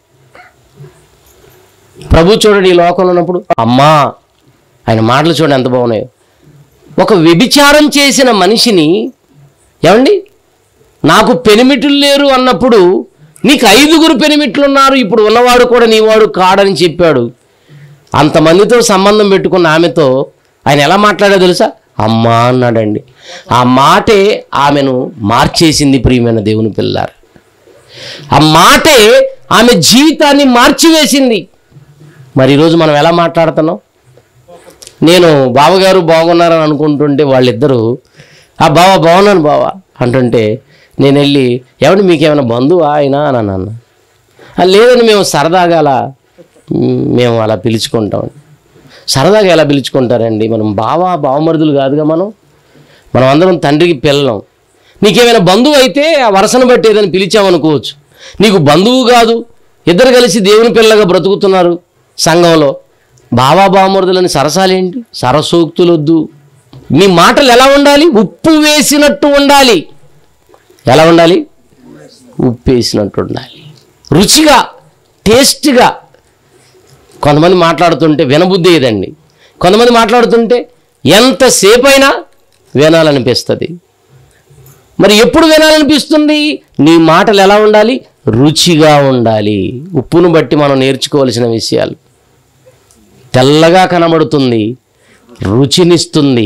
ప్రభు చూడండి ఈ లోకంలో ఉన్నప్పుడు అమ్మా ఆయన మాటలు చూడండి ఎంత బాగున్నాయో ఒక వ్యభిచారం చేసిన మనిషిని ఏమండి నాకు పెనిమిట్లు లేరు అన్నప్పుడు నీకు ఐదుగురు పెనిమిట్లు ఉన్నారు ఇప్పుడు ఉన్నవాడు కూడా నీవాడు కాడని చెప్పాడు అంతమందితో సంబంధం పెట్టుకున్న ఆమెతో ఆయన ఎలా మాట్లాడో తెలుసా అమ్మా అన్నాడండి ఆ మాటే ఆమెను మార్చేసింది ప్రియమైన దేవుని పిల్లారు ఆ మాటే ఆమె జీవితాన్ని మార్చివేసింది మరి ఈరోజు మనం ఎలా మాట్లాడుతున్నాం నేను బావగారు బాగున్నారని అనుకుంటుంటే వాళ్ళిద్దరూ ఆ బావ బాగున్నాను బావ అంటుంటే నేను వెళ్ళి ఏమండి మీకేమైనా బంధువా ఆయన అని అన్నాను "ఆ, లేదండి మేము సరదాగా అలా మ్, మేము అలా పిలుచుకుంటాం సరదాగా ఎలా పిలుచుకుంటారండి మనం బావ బావమరుదులు కాదుగా మనం మనం అందరం తండ్రికి పిల్లలం నీకేమైనా బంధువు అయితే ఆ వరసను బట్టి ఏదైనా పిలిచామనుకోవచ్చు నీకు బంధువు కాదు ఇద్దరు కలిసి దేవుని పిల్లగా బ్రతుకుతున్నారు సంఘంలో బావా బావమరుదులని సరసాలేంటి సరసోక్తులొద్దు మీ మాటలు ఎలా ఉండాలి ఉప్పు వేసినట్టు ఉండాలి ఎలా ఉండాలి ఉప్పు వేసినట్టు ఉండాలి రుచిగా టేస్ట్గా కొంతమంది మాట్లాడుతుంటే వినబుద్ధి ఏదండి కొంతమంది మాట్లాడుతుంటే ఎంతసేపు అయినా వినాలనిపిస్తుంది మరి ఎప్పుడు వినాలనిపిస్తుంది నీ మాటలు ఎలా ఉండాలి రుచిగా ఉండాలి ఉప్పును బట్టి మనం నేర్చుకోవాల్సిన విషయాలు తెల్లగా కనబడుతుంది రుచినిస్తుంది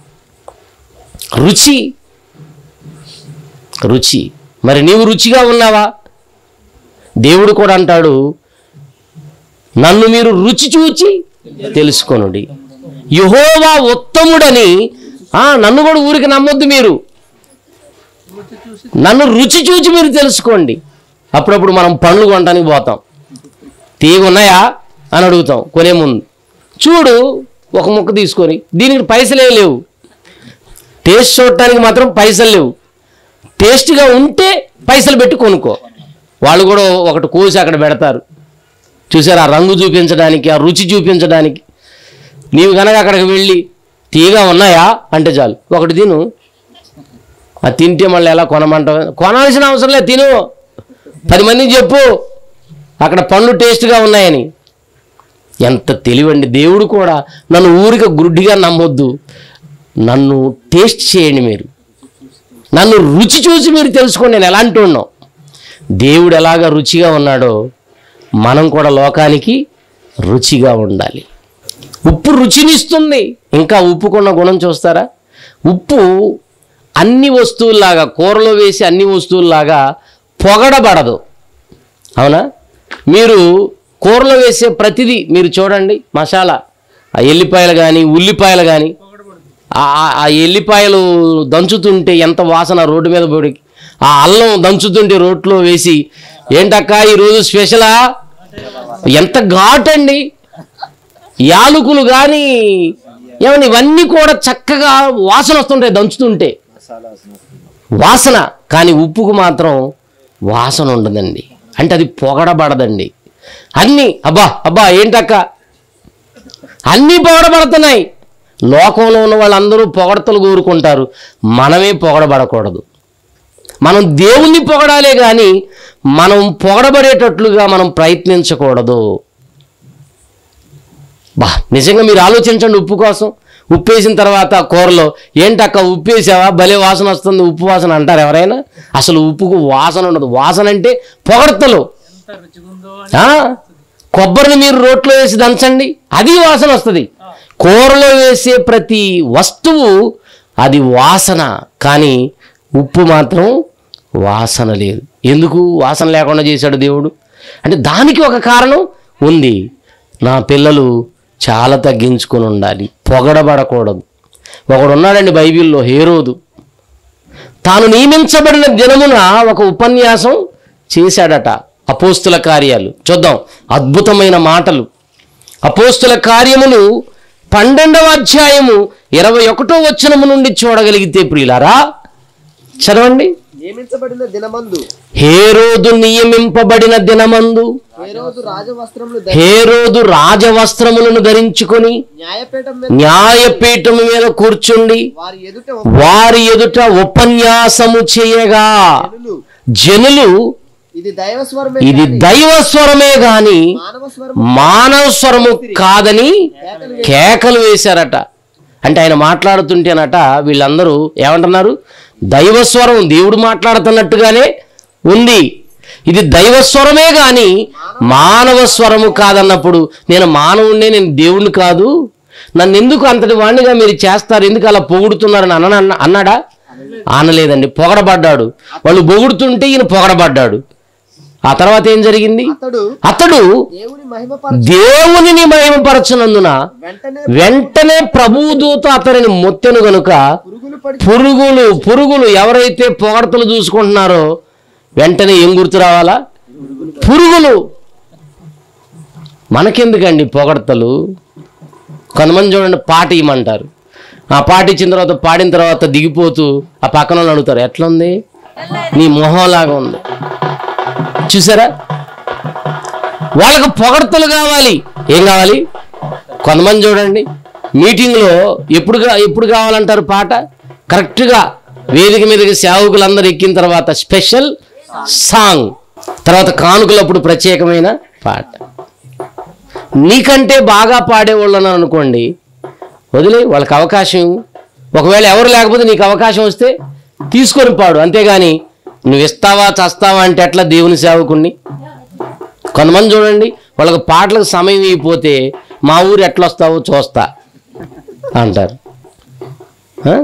రుచి రుచి మరి నీవు రుచిగా ఉన్నావా దేవుడు కూడా అంటాడు నన్ను మీరు రుచి చూచి తెలుసుకొనుడి యహోవా ఉత్తముడని ఆ, నన్ను కూడా ఊరికి నమ్మొద్దు మీరు నన్ను రుచి చూచి మీరు తెలుసుకోండి అప్పుడప్పుడు మనం పండ్లు కొనడానికి పోతాం తీగ ఉన్నాయా అని అడుగుతాం కొనే ముందు చూడు ఒక ముక్క తీసుకొని దీనికి పైసలే లేవు టేస్ట్ చూడటానికి మాత్రం పైసలు లేవు టేస్ట్గా ఉంటే పైసలు పెట్టి కొనుక్కో వాళ్ళు కూడా ఒకటి కోసి అక్కడ పెడతారు చూసారు ఆ రంగు చూపించడానికి ఆ రుచి చూపించడానికి నీవు కనుక అక్కడికి వెళ్ళి తీగా ఉన్నాయా అంటే చాలు ఒకటి తిను ఆ తింటే మళ్ళీ ఎలా కొనమంటావు కొనాల్సిన అవసరం లేదు తిను పది మందికి చెప్పు అక్కడ పండ్లు టేస్ట్గా ఉన్నాయని ఎంత తెలివండి దేవుడు కూడా నన్ను ఊరిక గుడ్డిగా నమ్మొద్దు నన్ను టేస్ట్ చేయండి మీరు నన్ను రుచి చూసి మీరు తెలుసుకోండి నేను ఎలాంటి ఉన్నాం దేవుడు ఎలాగ రుచిగా ఉన్నాడో మనం కూడా లోకానికి రుచిగా ఉండాలి ఉప్పు రుచినిస్తుంది ఇంకా ఉప్పుకున్న గుణం చూస్తారా ఉప్పు అన్ని వస్తువుల్లాగా కూరలో వేసి అన్ని వస్తువుల్లాగా పొగడబడదు అవునా మీరు కూరలో వేసే ప్రతిదీ మీరు చూడండి మసాలా ఆ ఎల్లిపాయలు కానీ ఉల్లిపాయలు కానీ ఆ ఆ ఎల్లిపాయలు దంచుతుంటే ఎంత వాసన రోడ్డు మీద పడి ఆ అల్లం దంచుతుంటే రోట్లో వేసి ఏంటక్క ఈరోజు స్పెషలా ఎంత ఘాటండి యాలకులు కానీ ఏమన్నా ఇవన్నీ కూడా చక్కగా వాసన వస్తుంటాయి దంచుతుంటే వాసన కానీ ఉప్పుకు మాత్రం వాసన ఉండదండి అంటే అది పొగడబడదండి అన్నీ అబ్బా అబ్బా ఏంటక్క అన్నీ పొగడబడుతున్నాయి లోకంలో ఉన్న వాళ్ళందరూ పొగడతలు కోరుకుంటారు మనమే పొగడబడకూడదు మనం దేవుణ్ణి పొగడాలే కానీ మనం పొగడబడేటట్లుగా మనం ప్రయత్నించకూడదు బా నిజంగా మీరు ఆలోచించండి ఉప్పు కోసం ఉప్పు వేసిన తర్వాత కూరలో ఏంటక్క ఉప్పు వేసావా భలే వాసన వస్తుంది ఉప్పు వాసన అంటారు ఎవరైనా అసలు ఉప్పుకు వాసన ఉండదు వాసన అంటే పొగడతలు ఆ? కొబ్బరిని మీరు రోట్లో వేసి దంచండి అది వాసన వస్తుంది కూరలో వేసే ప్రతి వస్తువు అది వాసన కానీ ఉప్పు మాత్రం వాసన లేదు ఎందుకు వాసన లేకుండా చేశాడు దేవుడు అంటే దానికి ఒక కారణం ఉంది నా పిల్లలు చాలా తగ్గించుకొని ఉండాలి పొగడబడకూడదు ఒకడు ఉన్నాడండి బైబిల్లో హేరోదు తాను నియమించబడిన దినమున ఒక ఉపన్యాసం చేశాడట అపోస్తుల కార్యాలు చూద్దాం అద్భుతమైన మాటలు అపోస్తుల కార్యములు పన్నెండవ అధ్యాయము ఇరవై ఒకటో వచనము నుండి చూడగలిగితే ప్రియులారా చదవండి నియమించబడిన దినమందు హేరోదు నియమింపబడిన దినమందు ఏ రోజు రాజవస్త్రములు హేరోదు రాజవస్త్రములను ధరించుకొని న్యాయపీఠం మీద న్యాయపీఠము మీద కూర్చుండి వారి ఎదుట వారి ఎదుట ఉపన్యాసము చేయగా జనులు జనులు ఇది దైవ స్వరమే ఇది దైవ స్వరమే గాని మానవ స్వరం మానవ స్వరము కాదని కేకలు వేశారట అంటే ఆయన మాట్లాడుతుంటేనట వీళ్ళందరూ ఏమంటున్నారు దైవ స్వరం దేవుడు మాట్లాడుతున్నట్టుగానే ఉంది ఇది దైవ స్వరమే గాని మానవ స్వరము కాదన్నప్పుడు నేను మానవుణ్ణే నేను దేవుణ్ణి కాదు నన్ను ఎందుకు అంతటి వాణ్ణిగా మీరు చేస్తారు ఎందుకు అలా పొగుడుతున్నారని అన్న అన్న- అన్నాడా అనలేదండి పొగడబడ్డాడు వాళ్ళు పొగుడుతుంటే ఈయన పొగడబడ్డాడు ఆ తర్వాత ఏం జరిగింది అతడు అతడు దేవుని మహిమ దేవునిని మహిమపరచనందున వెంటనే వెంటనే ప్రభుదూత అతనిని మొత్తెను గనుక పురుగులు పడి పురుగులు పురుగులు ఎవరైతే పొగడతలు చూసుకుంటున్నారో వెంటనే ఏం గుర్తు రావాలా పురుగులు మనకెందుకండి పొగడతలు కొంతమంది చూడండి పాట ఇవ్వమంటారు ఆ పాట ఇచ్చిన తర్వాత పాడిన తర్వాత దిగిపోతూ ఆ పక్కన వాళ్ళు అడుగుతారు ఎట్లా ఉంది నీ మొహంలాగా ఉంది చూసారా వాళ్ళకు పొగడతలు కావాలి ఏం కావాలి కొంతమంది చూడండి మీటింగ్లో ఎప్పుడు కా- ఎప్పుడు కావాలంటారు పాట కరెక్ట్గా వేదిక మీదకి సేవకులందరూ ఎక్కిన తర్వాత స్పెషల్ సాంగ్ తర్వాత కానుకలప్పుడు ప్రత్యేకమైన పాట నీకంటే బాగా పాడేవాళ్ళు అన్నారు అనుకోండి వదిలే వాళ్ళకి అవకాశం ఇవ్వు. ఒకవేళ ఎవరు లేకపోతే నీకు అవకాశం వస్తే తీసుకొని పాడు అంతేగాని నువ్వు ఇస్తావా చస్తావా అంటే ఎట్లా దేవుని సేవకుణ్ణి కొంతమంది చూడండి వాళ్ళకి పాటలకు సమయం అయిపోతే మా ఊరు ఎట్లా వస్తావో చూస్తా అంటారు ఆ?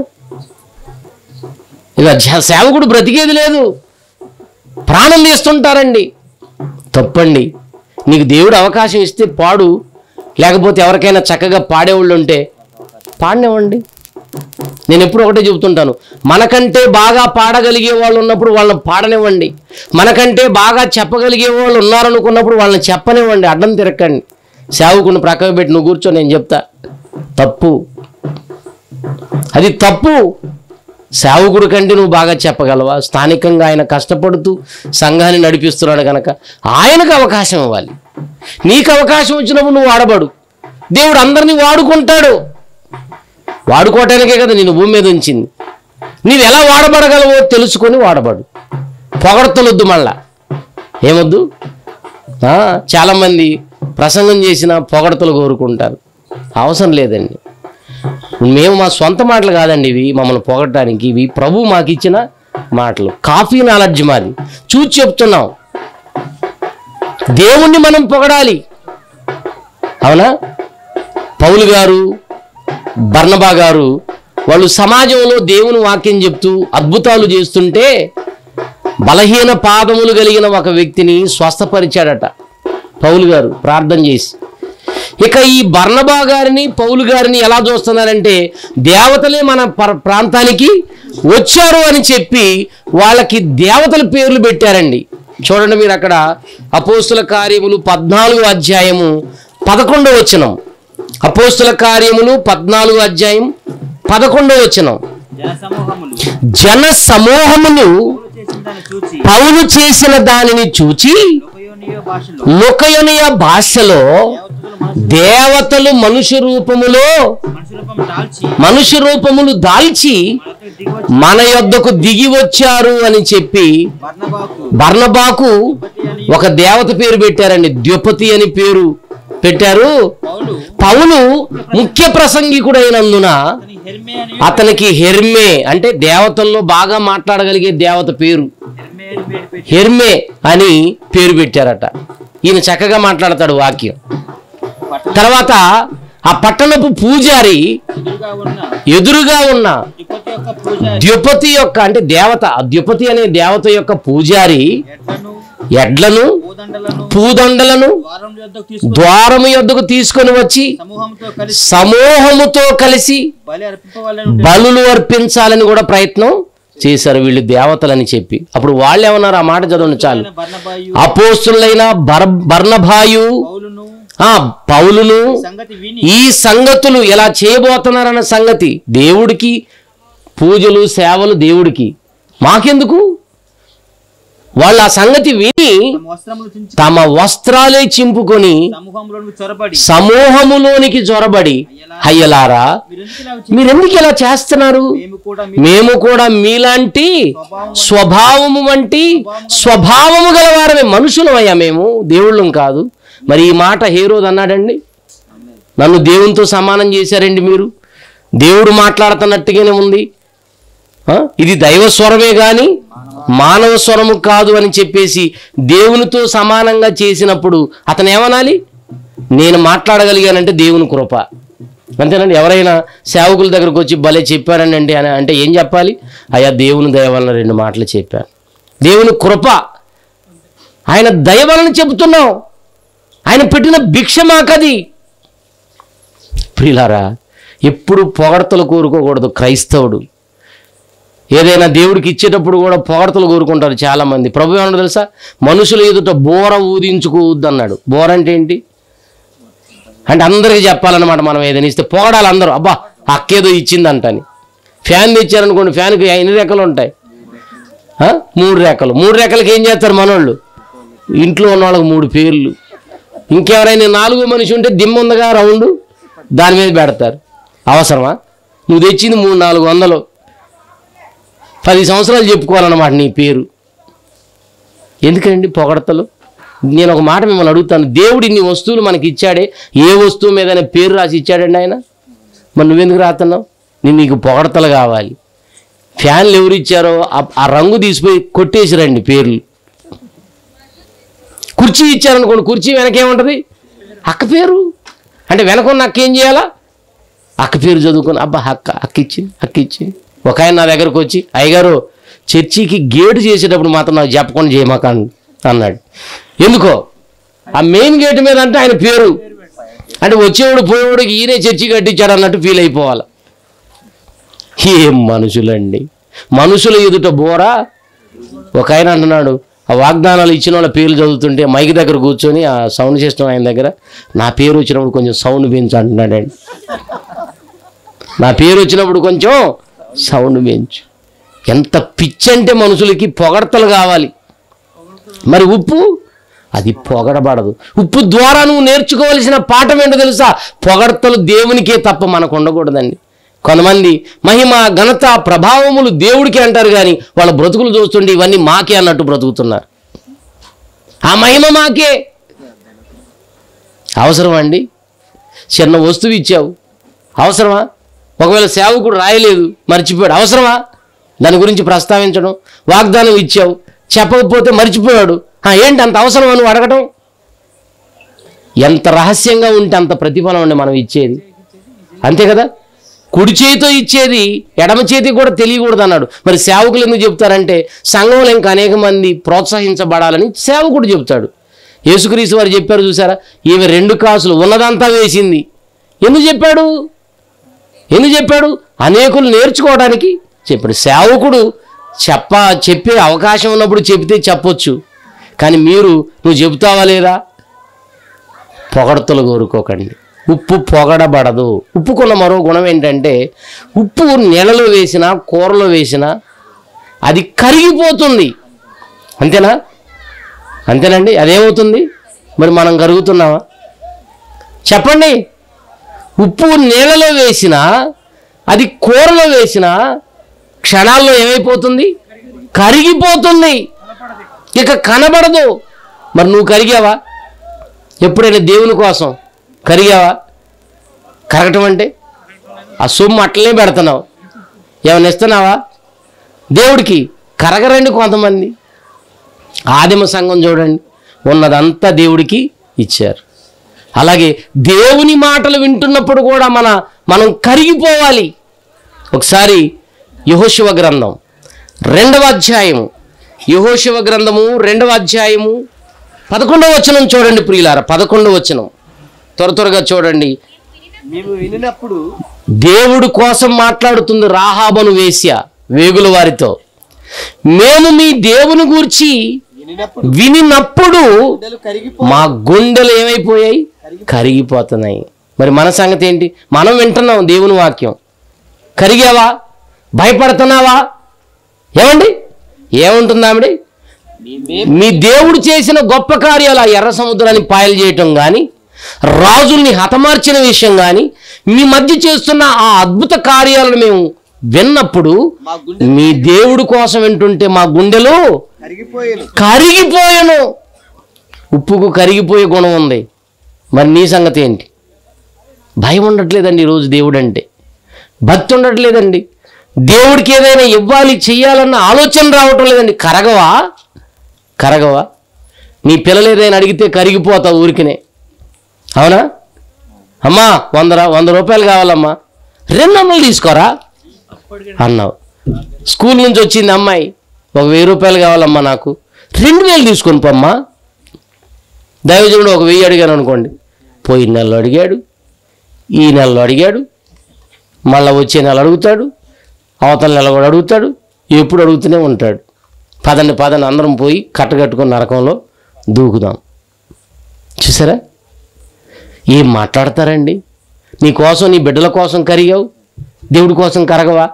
ఇక జ- సేవకుడు బ్రతికేది లేదు ప్రాణం తీస్తుంటారండి తప్పండి నీకు దేవుడు అవకాశం ఇస్తే పాడు లేకపోతే ఎవరికైనా చక్కగా పాడేవాళ్ళు ఉంటే పాడినివ్వండి నేను ఎప్పుడు ఒకటే చెబుతుంటాను మనకంటే బాగా పాడగలిగే వాళ్ళు ఉన్నప్పుడు వాళ్ళని పాడనివ్వండి మనకంటే బాగా చెప్పగలిగే వాళ్ళు ఉన్నారనుకున్నప్పుడు వాళ్ళని చెప్పనివ్వండి అడ్డం తిరక్కండి సేవకుని ప్రక్కకు పెట్టి నువ్వు కూర్చో నేను చెప్తా తప్పు అది తప్పు సేవకుడి కంటే నువ్వు బాగా చెప్పగలవా స్థానికంగా ఆయన కష్టపడుతూ సంఘాన్ని నడిపిస్తున్నాడు కనుక ఆయనకు అవకాశం ఇవ్వాలి నీకు అవకాశం వచ్చినప్పుడు నువ్వు వాడబడు దేవుడు అందరినీ వాడుకుంటాడు వాడుకోవటానికే కదా నేను భూమి మీద ఉంచింది నీవు ఎలా వాడబడగలవో తెలుసుకొని వాడబడు పొగడతలొద్దు మళ్ళా ఏమొద్దు ఆ, చాలామంది ప్రసంగం చేసిన పొగడతలు కోరుకుంటారు అవసరం లేదండి మేము మా సొంత మాటలు కాదండి ఇవి మమ్మల్ని పొగడటానికి ఇవి ప్రభు మాకు ఇచ్చిన మాటలు కాఫీ నాలెడ్జ్ మాది చూసి చెప్తున్నాం దేవుణ్ణి మనం పొగడాలి అవునా పౌలు గారు బర్నబా గారు వాళ్ళు సమాజంలో దేవుని వాక్యం చెప్తూ అద్భుతాలు చేస్తుంటే బలహీన పాదములు కలిగిన ఒక వ్యక్తిని స్వస్థపరిచాడట పౌలు గారు ప్రార్థన చేసి ఇక ఈ బర్నబా గారిని పౌలు గారిని ఎలా చూస్తున్నారంటే దేవతలే మన పర- ప్రాంతానికి వచ్చారు అని చెప్పి వాళ్ళకి దేవతల పేర్లు పెట్టారండి చూడండి మీరు అక్కడ అపోస్తుల కార్యములు పద్నాలుగు అధ్యాయము పదకొండవ వచనం అపోస్తుల కార్యములు పద్నాలుగు అధ్యాయం పదకొండవ వచనం జనసమూహములు జన సమూహమును పౌలు చేసిన దాన్ని చూచి పౌలు చేసిన దానిని చూచి లోకయోనియ భాషలో లుకయునియ భాషలో దేవతలు దేవతలు మనుష్య రూపములో మనుషు రూపం దాల్చి మనుష్య రూపములు దాల్చి మనకు దిగవచ్చి మన యొద్దకు దిగి వచ్చారు అని చెప్పి బర్ణబాకు బర్ణబాకు ఒక దేవత పేరు పెట్టారండి ద్యుపతి అని పేరు పెట్టారు పౌలు పౌలు ముఖ్య ప్రసంగికుడైనందున అతని హెర్మే అని అతనికి హెర్మే అంటే దేవతల్లో బాగా మాట్లాడగలిగే దేవత పేరు హెర్మే అని పేరు పెట్టి హెర్మే అని పేరు పెట్టారట ఈయన చక్కగా మాట్లాడతాడు వాక్యం పట్టణ తర్వాత ఆ పట్టణపు పూజారి ఎదురుగా ఉన్న ఎదురుగా ఉన్న తిరుపతి యొక్క పూజారి ద్యుపతి యొక్క అంటే దేవత ఆ ద్యుపతి అనే దేవత యొక్క పూజారి ఎడ్లను ఎడ్లను పూదండలను పూదండలను ద్వారం యొద్దకు తీసుకుని ద్వారము యొద్దకు తీసుకొని వచ్చి సమూహంతో కలిసి సమూహముతో కలిసి బలి అర్పింపవాలని బలులు అర్పించాలని కూడా ప్రయత్నం చేశారు వీళ్ళు దేవతలని చెప్పి అప్పుడు వాళ్ళు ఏమన్నారు ఆ మాట చదవండి చాలు బర్ణబాయు అపోస్తులైన బర్ బర్ణభాయు పౌలును ఆ పౌలును సంగతి విని ఈ సంగతులు ఎలా చేయబోతున్నారన్న సంగతి దేవుడికి పూజలు సేవలు దేవుడికి మాకెందుకు వాళ్ళు ఆ సంగతి విని తమ వస్త్రములు చించి తమ వస్త్రాలే చింపుకొని సమూహంలోనికి చొరబడి సమూహములోనికి జొరబడి అయ్యలారా మీరెందుకు ఇలా వచ్చి మీరెందుకు ఇలా చేస్తున్నారు మేము కూడా మీ మేము కూడా మీలాంటి స్వభావము వంటి స్వభావము గలవారమే మనుషులమయ్యా మేము దేవుళ్ళం కాదు మరి ఈ మాట హేరోద్ అన్నాడండి నన్ను దేవునితో సమానం చేశారండి మీరు దేవుడు మాట్లాడుతున్నట్టుగానే ఉంది ఆ? ఇది దైవ స్వరమే కానీ మానవ స్వరము కాదు అని చెప్పేసి దేవునితో సమానంగా చేసినప్పుడు అతను ఏమనాలి నేను మాట్లాడగలిగానంటే దేవుని కృప అంతేనండి ఎవరైనా సేవకుల దగ్గరకు వచ్చి భలే చెప్పారనండి అని అంటే ఏం చెప్పాలి అయ్యా దేవుని దయ వలన రెండు మాటలు చెప్పాను దేవుని కృప ఆయన దయ వలన చెబుతున్నాం ఆయన పెట్టిన భిక్ష మాకది ప్రియులారా ఎప్పుడు పొగడతలు కోరుకోకూడదు క్రైస్తవుడు ఏదైనా దేవుడికి ఇచ్చేటప్పుడు కూడా పొగడతలు కోరుకుంటారు చాలామంది ప్రభు ఏమన్నా తెలుసా మనుషుల ఎదుట బోర ఊదించుకోవద్దు అన్నాడు బోర అంటే ఏంటి అంటే అందరికీ చెప్పాలన్నమాట మనం ఏదైనా ఇస్తే పొగడాలి అందరూ అబ్బా అక్కేదో ఇచ్చిందంటని ఫ్యాన్ తెచ్చారనుకోండి ఫ్యాన్కి ఎన్ని రెక్కలు ఉంటాయి ఆ? మూడు రెక్కలు మూడు రెక్కలకి ఏం చేస్తారు మనోళ్ళు ఇంట్లో ఉన్న వాళ్ళకి మూడు పేర్లు ఇంకెవరైనా నాలుగో మనిషి ఉంటే దిమ్మ ఉందగా రౌండ్ దాని మీద పెడతారు అవసరమా నువ్వు తెచ్చింది మూడు నాలుగు వందలు పది సంవత్సరాలు చెప్పుకోవాలన్నమాట నీ పేరు ఎందుకండి పొగడతలు నేను ఒక మాట మిమ్మల్ని అడుగుతాను దేవుడు ఇన్ని వస్తువులు మనకి ఇచ్చాడే ఏ వస్తువు మీద పేరు రాసి ఇచ్చాడండి ఆయన మరి నువ్వెందుకు రాస్తున్నావు నేను నీకు పొగడతలు కావాలి ఫ్యాన్లు ఎవరు ఇచ్చారో ఆ- ఆ రంగు తీసిపోయి కొట్టేసి రండి పేర్లు కుర్చీ ఇచ్చారనుకోండి కుర్చీ వెనకేముంటుంది అక్క పేరు అంటే వెనకున్న అక్క ఏం చేయాలా అక్క పేరు చదువుకొని అబ్బా అక్క అక్క ఇచ్చింది అక్క ఇచ్చింది ఒక ఆయన నా దగ్గరకు వచ్చి అయ్యగారు చర్చికి గేటు చేసేటప్పుడు మాత్రం నాకు చెప్పకుండా చేయమాకండి అన్నాడు ఎందుకో ఆ మెయిన్ గేట్ మీద అంటే ఆయన పేరు అంటే వచ్చేవాడు పోయేవాడికి ఈయనే చర్చి కట్టించాడు అన్నట్టు ఫీల్ అయిపోవాలి ఏం మనుషులండి మనుషుల ఎదుట బోరా ఒక ఆయన అంటున్నాడు ఆ వాగ్దానాలు ఇచ్చిన వాళ్ళ పేర్లు చదువుతుంటే మైక్ దగ్గర కూర్చొని ఆ సౌండ్ సిస్టమ్ ఆయన దగ్గర నా పేరు వచ్చినప్పుడు కొంచెం సౌండ్ పెంచు అంటున్నాడండి నా పేరు వచ్చినప్పుడు కొంచెం సౌండ్ పెంచు ఎంత పిచ్చి అంటే మనుషులకి పొగడతలు కావాలి మరి ఉప్పు అది పొగడబడదు ఉప్పు ద్వారా నువ్వు నేర్చుకోవలసిన పాఠం ఏంటో తెలుసా పొగడతలు దేవునికే తప్ప మనకు ఉండకూడదండి కొంతమంది మహిమ ఘనత ప్రభావములు దేవుడికి అంటారు కానీ వాళ్ళ బ్రతుకులు చూస్తుంటే ఇవన్నీ మాకే అన్నట్టు బ్రతుకుతున్నారు ఆ మహిమ మాకే అవసరమా అండి చిన్న వస్తువు ఇచ్చావు అవసరమా ఒకవేళ సేవకుడు రాయలేదు మర్చిపోయాడు అవసరమా దాని గురించి ప్రస్తావించడం వాగ్దానం ఇచ్చావు చెప్పకపోతే మర్చిపోయాడు "ఆ, ఏంటి అంత అవసరమా నువ్వు అడగటం ఎంత రహస్యంగా ఉంటే అంత ప్రతిఫలం అండి మనం ఇచ్చేది అంతే కదా కుడి చేతితో ఇచ్చేది ఎడమ చేతికి కూడా తెలియకూడదు అన్నాడు మరి సేవకులు ఎందుకు చెప్తారంటే సంఘంలో ఇంకా అనేక మంది ప్రోత్సహించబడాలని సేవకుడు చెప్తాడు యేసుక్రీస్తు వారు చెప్పారు చూసారా ఈమె రెండు కాసులు ఉన్నదంతా వేసింది ఎందుకు చెప్పాడు ఎందుకు చెప్పాడు అనేకులు నేర్చుకోవడానికి చెప్పాడు సేవకుడు చెప్ప చెప్పే అవకాశం ఉన్నప్పుడు చెబితే చెప్పొచ్చు కానీ మీరు నువ్వు చెబుతావా లేదా పొగడతలు కోరుకోకండి ఉప్పు పొగడబడదు ఉప్పుకున్న మరో గుణం ఏంటంటే ఉప్పు నీళ్ళలో వేసినా కూరలో వేసినా అది కరిగిపోతుంది అంతేనా అంతేనండి అదేమవుతుంది మరి మనం కరుగుతున్నామా చెప్పండి ఉప్పు నీళ్ళలో వేసినా అది కూరలో వేసినా క్షణాల్లో ఏమైపోతుంది కరిగిపోతుంది ఇక కనబడదు మరి నువ్వు కరిగావా ఎప్పుడైనా దేవుని కోసం కరిగావా కరగటం అంటే ఆ సొమ్ము అట్లనే పెడుతున్నావు ఏమైనా ఇస్తున్నావా దేవుడికి కరగరండి కొంతమంది ఆదిమ సంఘం చూడండి ఉన్నదంతా దేవుడికి ఇచ్చారు అలాగే దేవుని మాటలు వింటున్నప్పుడు కూడా మన మనం కరిగిపోవాలి ఒకసారి యహోశివ గ్రంథం రెండవ అధ్యాయము యహోశివ గ్రంథము రెండవ అధ్యాయము పదకొండవ వచనం చూడండి ప్రియులారా పదకొండవ వచనం త్వర త్వరగా చూడండి మేము వినినప్పుడు దేవుడు కోసం మాట్లాడుతుంది రాహాబను వేశ్య వేగుల వారితో మేము మీ దేవుని గూర్చి వినినప్పుడు వినినప్పుడు గుండెలు కరిగిపో మా గుండెలు ఏమైపోయాయి కరిగిపోతున్నాయి మరి మన సంగతి ఏంటి మనం వింటున్నాం దేవుని వాక్యం కరిగావా భయపడుతున్నావా ఏమండి ఏముంటుంది ఆవిడ మీ దేవుడు చేసిన గొప్ప కార్యాలు ఆ ఎర్ర సముద్రాన్ని పాయలు చేయటం కానీ రాజుల్ని హతమార్చిన విషయం కానీ మీ మధ్య చేస్తున్న ఆ అద్భుత కార్యాలను మేము విన్నప్పుడు మా గుండె మీ దేవుడు కోసం వింటుంటే మా గుండెలు కరిగిపోయేను కరిగిపోయాను ఉప్పుకు కరిగిపోయే గుణం ఉంది మరి నీ సంగతి ఏంటి భయం ఉండట్లేదండి ఈరోజు దేవుడు అంటే భక్తి ఉండట్లేదండి దేవుడికి ఏదైనా ఇవ్వాలి చెయ్యాలన్న ఆలోచన రావటం లేదండి కరగవా కరగవా నీ పిల్లలు ఏదైనా అడిగితే కరిగిపోతావు ఊరికినే అవునా అమ్మా వంద రా- వంద రూపాయలు కావాలమ్మా రెండు వందలు తీసుకోరా అన్నావు స్కూల్ నుంచి వచ్చింది అమ్మాయి ఒక వెయ్యి రూపాయలు కావాలమ్మా నాకు రెండు వేలు తీసుకొని పోమ్మా దైవజనుడు ఒక వెయ్యి అడిగాను అనుకోండి పోయిన నెలలో అడిగాడు ఈ నెలలో అడిగాడు మళ్ళీ వచ్చే నెల అడుగుతాడు అవతల నెల కూడా అడుగుతాడు ఎప్పుడు అడుగుతూనే ఉంటాడు పదండి పదండి అందరం పోయి కట్టగట్టుకుని నరకంలో దూకుదాం చూసారా ఏం మాట్లాడతారండి నీ కోసం నీ బిడ్డల కోసం కరిగావు దేవుడి కోసం కరగవా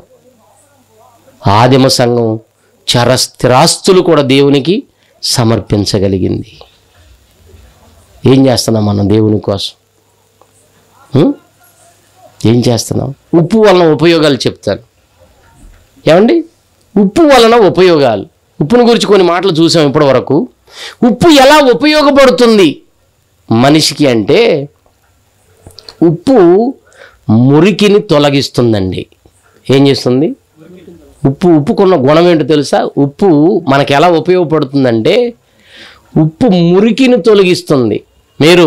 ఆదిమ సంఘం చరస్థిరాస్తులు కూడా దేవునికి సమర్పించగలిగింది ఏం చేస్తున్నాం మనం దేవుని కోసం ఉం? ఏం చేస్తున్నాం ఉప్పు వలన ఉపయోగాలు చెప్తాను ఏమండి ఉప్పు వలన ఉపయోగాలు ఉప్పును గురించి కొన్ని మాటలు చూసాం ఇప్పటి వరకు ఉప్పు ఎలా ఉపయోగపడుతుంది మనిషికి అంటే ఉప్పు మురికిని తొలగిస్తుందండి ఏం చేస్తుంది ఉప్పు ఉప్పుకున్న గుణం ఏంటో తెలుసా ఉప్పు మనకి ఎలా ఉపయోగపడుతుందంటే ఉప్పు మురికిని తొలగిస్తుంది మీరు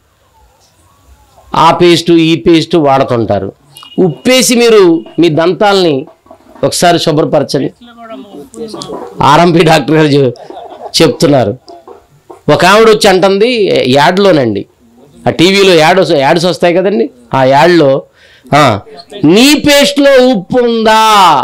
ఆ పేస్టు ఈ పేస్టు వాడుతుంటారు ఉప్పేసి మీరు మీ దంతాల్ని ఒకసారి శుభ్రపరచండి ఆర్ఎంపీ డాక్టర్ గారు చె- చెప్తున్నారు ఒక ఆవిడ వచ్చి అంటుంది యాడ్లోనండి ఆ టీవీలో యాడ్ వస్తాయి యాడ్స్ వస్తాయి కదండి ఆ యాడ్లో ఆ, నీ పేస్ట్లో ఉప్పు ఉందా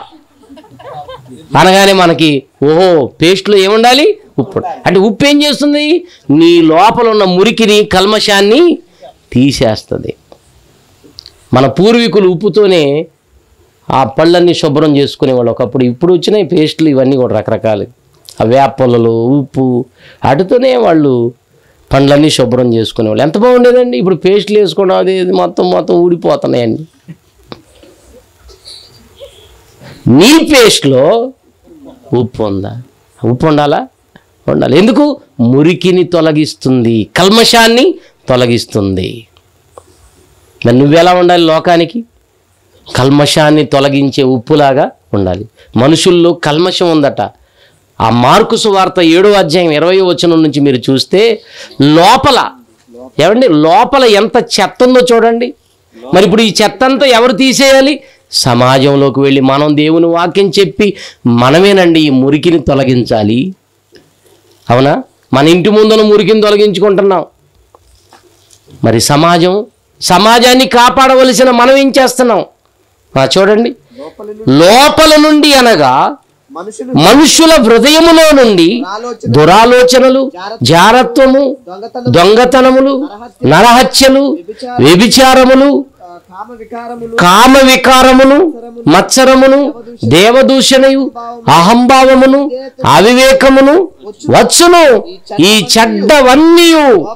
అనగానే మనకి ఓహో పేస్ట్లో ఏముండాలి ఉప్పు అంటే ఉప్పు ఏం చేస్తుంది నీ లోపల ఉన్న మురికిని కల్మషాన్ని తీసేస్తుంది మన పూర్వీకులు ఉప్పుతోనే ఆ పళ్ళన్నీ శుభ్రం చేసుకునేవాళ్ళు ఒకప్పుడు ఇప్పుడు వచ్చినాయి పేస్ట్లు ఇవన్నీ కూడా రకరకాలు ఆ వేపలలో ఉప్పు వాటితోనే వాళ్ళు పండ్లన్నీ శుభ్రం చేసుకునేవాళ్ళు ఎంత బాగుండేదండి ఇప్పుడు పేస్ట్లు వేసుకోవడం అది ఇది మొత్తం మొత్తం ఊడిపోతున్నాయండి నీ పేస్ట్లో ఉప్పు ఉందా ఉప్పు ఉండాలా ఉండాలి ఎందుకు మురికిని తొలగిస్తుంది కల్మషాన్ని తొలగిస్తుంది మరి నువ్వెలా ఉండాలి లోకానికి కల్మషాన్ని తొలగించే ఉప్పులాగా ఉండాలి మనుషుల్లో కల్మషం ఉందట ఆ మార్కు సువార్త ఏడో అధ్యాయం ఇరవై వచనం నుంచి మీరు చూస్తే లోపల ఏమండి లోపల ఎంత చెత్త ఉందో చూడండి మరి ఇప్పుడు ఈ చెత్త అంతా ఎవరు తీసేయాలి సమాజంలోకి వెళ్ళి మనం దేవుని వాక్యం చెప్పి మనమేనండి ఈ మురికిని తొలగించాలి అవునా మన ఇంటి ముందున మురికిని తొలగించుకుంటున్నాం మరి సమాజం సమాజాన్ని కాపాడవలసిన మనం ఏం చేస్తున్నాం ఆ, చూడండి లోపల నుండి అనగా మనుషులు మనుషుల హృదయములో నుండి ఆలోచన దురాలోచనలు జారత్వము దొంగతనం దొంగతనములు నరహత్యలు వ్యభిచారములు ఆ, కామ వికారములు కామ వికారమును మత్సరమును దేవదూషణయు అహంభావమును అవివేకమును వచ్చును ఈ చెడ్డవన్నీ లోపల నుండి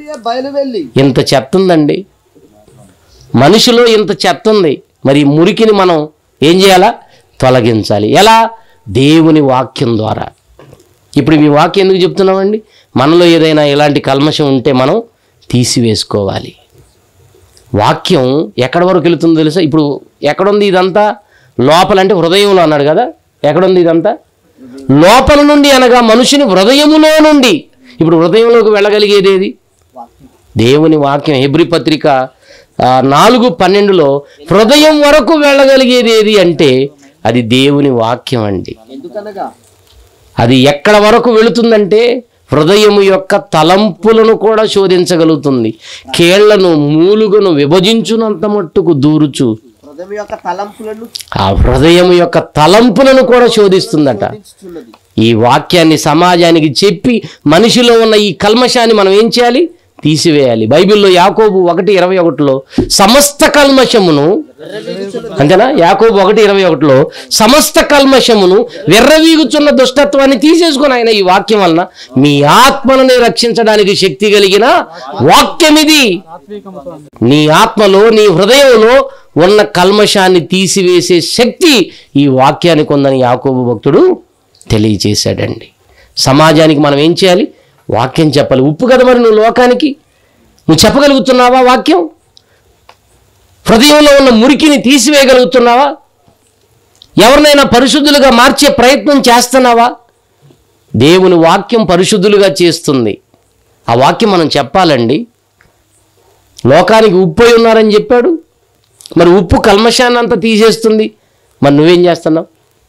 నుండి బయలు వెళ్ళి ఇంత చెత్త ఉందండి మనిషిలో ఇంత చెత్త ఉంది మరి ఈ మురికిని మనం ఏం చేయాలా తొలగించాలి ఎలా దేవుని వాక్యం ద్వారా ఇప్పుడు మీ వాక్యం ఎందుకు చెప్తున్నామండి మనలో ఏదైనా ఇలాంటి కల్మషం ఉంటే మనం తీసివేసుకోవాలి వాక్యం ఎక్కడి వరకు వెళుతుందో తెలుసా ఇప్పుడు ఎక్కడుంది ఇదంతా లోపలంటే హృదయంలో అన్నాడు కదా ఎక్కడుంది ఇదంతా లోపల నుండి అనగా మనుషుని హృదయములో నుండి ఇప్పుడు హృదయంలోకి వెళ్ళగలిగేది ఏది దేవుని వాక్యం హెబ్రి పత్రిక ఆ, నాలుగు పన్నెండులో హృదయం వరకు వెళ్ళగలిగేది ఏది అంటే అది దేవుని వాక్యం అండి ఎందుకనగా అది ఎక్కడ వరకు వెళుతుందంటే హృదయము యొక్క తలంపులను కూడా శోధించగలుగుతుంది కేళ్లను మూలుగను విభజించునంత మట్టుకు దూరుచు హృదయం యొక్క తలంపులను ఆ హృదయం యొక్క తలంపులను కూడా శోధిస్తుందట శోధించుచున్నది ఈ వాక్యాన్ని సమాజానికి చెప్పి మనిషిలో ఉన్న ఈ కల్మషాన్ని మనం ఏం చేయాలి తీసివేయాలి బైబిల్లో యాకోబు ఒకటి ఇరవై ఒకటిలో సమస్త కల్మషమును అంతేనా యాకోబు ఒకటి ఇరవై ఒకటిలో సమస్త కల్మషమును విర్రవీగుచున్న దుష్టత్వాన్ని తీసేసుకుని ఆయన ఈ వాక్యం వలన మీ ఆత్మలని రక్షించడానికి శక్తి కలిగిన వాక్యం ఇది సాత్వికంతో అండి. నీ ఆత్మలో నీ హృదయంలో ఉన్న కల్మషాన్ని తీసివేసే శక్తి ఈ వాక్యానికి ఉందని యాకోబు భక్తుడు తెలియచేశాడండి సమాజానికి మనం ఏం చేయాలి వాక్యం చెప్పాలి ఉప్పు కదా మరి నువ్వు లోకానికి నువ్వు చెప్పగలుగుతున్నావా వాక్యం హృదయంలో ఉన్న మురికిని తీసివేయగలుగుతున్నావా ఎవరినైనా పరిశుద్ధులుగా మార్చే ప్రయత్నం చేస్తున్నావా దేవుని వాక్యం పరిశుద్ధులుగా చేస్తుంది ఆ వాక్యం మనం చెప్పాలండి లోకానికి ఉప్పు అయి ఉన్నారని చెప్పాడు మరి ఉప్పు కల్మషాన్ని అంతా తీసేస్తుంది మరి నువ్వేం చేస్తున్నావు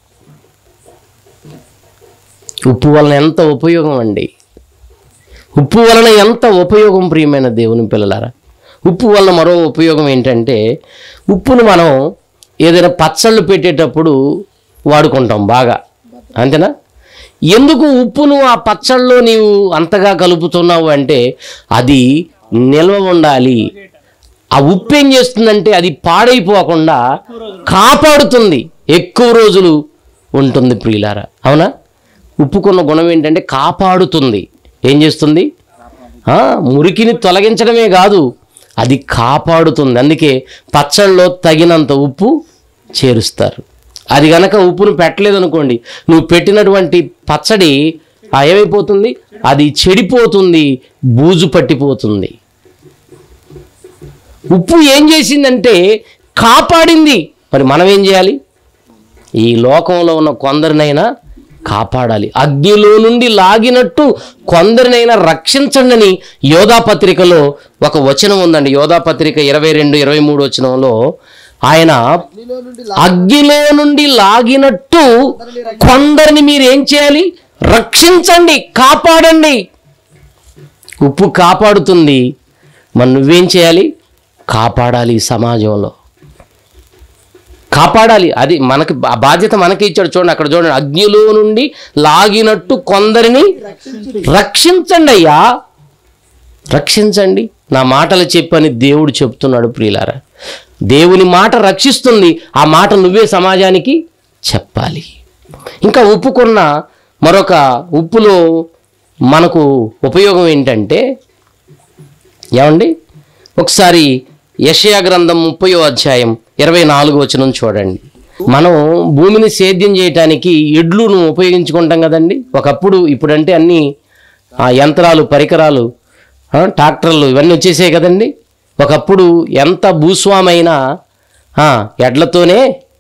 ఉప్పు వలన ఎంత ఉపయోగం అండి ఉప్పు వలన ఎంత ఉపయోగం ప్రియమైన దేవుని పిల్లలారా ఉప్పు వలన మరో ఉపయోగం ఏంటంటే ఉప్పును మనం ఏదైనా పచ్చళ్ళు పెట్టేటప్పుడు వాడుకుంటాం బాగా అంతేనా ఎందుకు ఉప్పును ఆ పచ్చళ్ళలో నీవు అంతగా కలుపుతున్నావు అంటే అది నిల్వ ఉండాలి ఆ ఉప్పు ఏం చేస్తుందంటే అది పాడైపోకుండా కాపాడుతుంది ఎక్కువ రోజులు ఉంటుంది ప్రియులారా అవునా ఉప్పుకున్న గుణం ఏంటంటే కాపాడుతుంది ఏం చేస్తుంది ఆ, మురికిని తొలగించడమే కాదు అది కాపాడుతుంది అందుకే పచ్చళ్ళలో తగినంత ఉప్పు చేరుస్తారు అది గనక ఉప్పును పెట్టలేదు అనుకోండి నువ్వు పెట్టినటువంటి పచ్చడి ఆ ఏమైపోతుంది అది చెడిపోతుంది బూజు పట్టిపోతుంది ఉప్పు ఏం చేసిందంటే కాపాడింది మరి మనం ఏం చేయాలి ఈ లోకంలో ఉన్న కొందరినైనా కాపాడాలి అగ్నిలో నుండి లాగినట్టు కొందరినైనా రక్షించండి అని యోధా పత్రికలో ఒక వచనం ఉందండి యోధా పత్రిక ఇరవై రెండు ఇరవై మూడు వచనంలో ఆయన అగ్నిలో నుండి అగ్నిలో నుండి లాగినట్టు కొందరిని మీరు ఏం చేయాలి రక్షించండి కాపాడండి ఉప్పు కాపాడుతుంది మరి నువ్వేం చేయాలి కాపాడాలి ఈ సమాజంలో కాపాడాలి అది మనకి ఆ బాధ్యత మనకి ఇచ్చాడు చూడండి అక్కడ చూడండి అగ్నిలో నుండి లాగినట్టు కొందరిని రక్షించండి అయ్యా రక్షించండి నా మాటలు చెప్పని దేవుడు చెప్తున్నాడు ప్రియులారా దేవుని మాట రక్షిస్తుంది ఆ మాట నువ్వే సమాజానికి చెప్పాలి ఇంకా ఉప్పుకున్న మరొక ఉప్పులో మనకు ఉపయోగం ఏంటంటే ఏమండి ఒకసారి యషయా గ్రంథం ముప్పయో అధ్యాయం ఇరవై నాలుగు వచనం చూడండి మనం భూమిని సేద్యం చేయటానికి ఎడ్లును ఉపయోగించుకుంటాం కదండి ఒకప్పుడు ఇప్పుడంటే అన్ని ఆ, యంత్రాలు పరికరాలు ఆ, ట్రాక్టర్లు ఇవన్నీ వచ్చేసాయి కదండి ఒకప్పుడు ఎంత భూస్వామైనా ఆ, ఎడ్లతోనే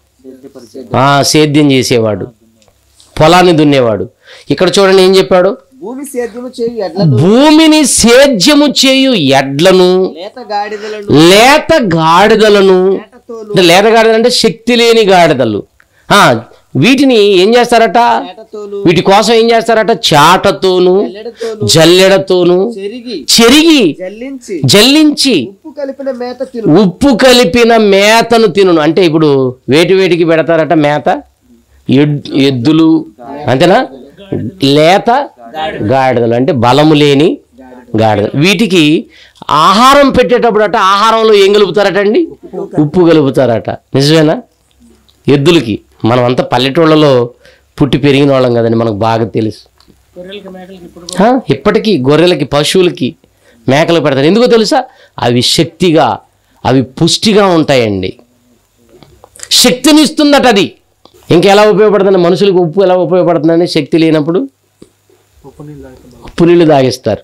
ఆ, సేద్యం చేసేవాడు పొలాన్ని దున్నేవాడు ఇక్కడ చూడండి ఏం చెప్పాడు భూమి సేద్యము చేయు ఎడ్లను భూమిని సేద్యము చేయు ఎడ్లను లేత గాడిదలను లేత గాడిదలను మేటతోలు అంటే లేత గాడిదలు అంటే శక్తి లేని గాడిదలు ఆ, వీటిని ఏం చేస్తారట మేటతోలు వీటి కోసం ఏం చేస్తారట చాటతోను ఎల్లెడతోలు జల్లెడతోను చెరిగి చెరిగి జల్లించి జల్లించి ఉప్పు కలిపిన మేత తిను ఉప్పు కలిపిన మేతను తినును అంటే ఇప్పుడు వేటి వేటికి పెడతారట మేత ఎడ్- ఎద్దులు అంతేనా లేత గాడిదలు అంటే బలము లేని గాడిదలు వీటికి ఆహారం పెట్టేటప్పుడు అట ఆహారంలో ఏం కలుపుతారట అండి ఉప్పు కలుపుతారట నిజమేనా ఎద్దులకి మనం అంతా పల్లెటూళ్ళలో పుట్టి పెరిగిన వాళ్ళం కదండి మనకు బాగా తెలుసు గొర్రెలకి మేకలకి ఇప్పుడు ఆ, ఇప్పటికీ గొర్రెలకి పశువులకి మేకలు పెడతారు ఎందుకో తెలుసా అవి శక్తిగా అవి పుష్టిగా ఉంటాయండి శక్తిని ఇస్తుందట అది ఇంకెలా ఉపయోగపడుతుంది మనుషులకు ఉప్పు ఎలా ఉపయోగపడుతుందని శక్తి లేనప్పుడు ఉప్పు నీళ్ళు తాగిస్తారు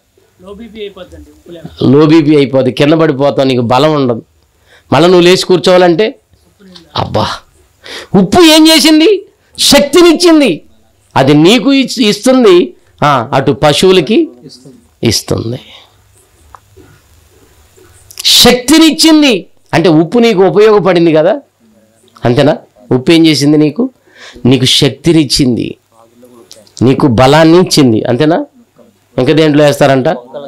లో బీపీ అయిపోద్ది కింద పడిపోతావు నీకు బలం ఉండదు మళ్ళీ నువ్వు లేచి కూర్చోవాలంటే అబ్బా ఉప్పు ఏం చేసింది శక్తినిచ్చింది అది నీకు ఇచ్- ఇస్తుంది ఆ, అటు పశువులకి ఇస్తుంది శక్తినిచ్చింది అంటే ఉప్పు నీకు ఉపయోగపడింది కదా అంతేనా ఉప్పు ఏం చేసింది నీకు నీకు శక్తినిచ్చింది నీకు బలాన్ని ఇచ్చింది అంతేనా ఇంకా దేంట్లో వేస్తారంట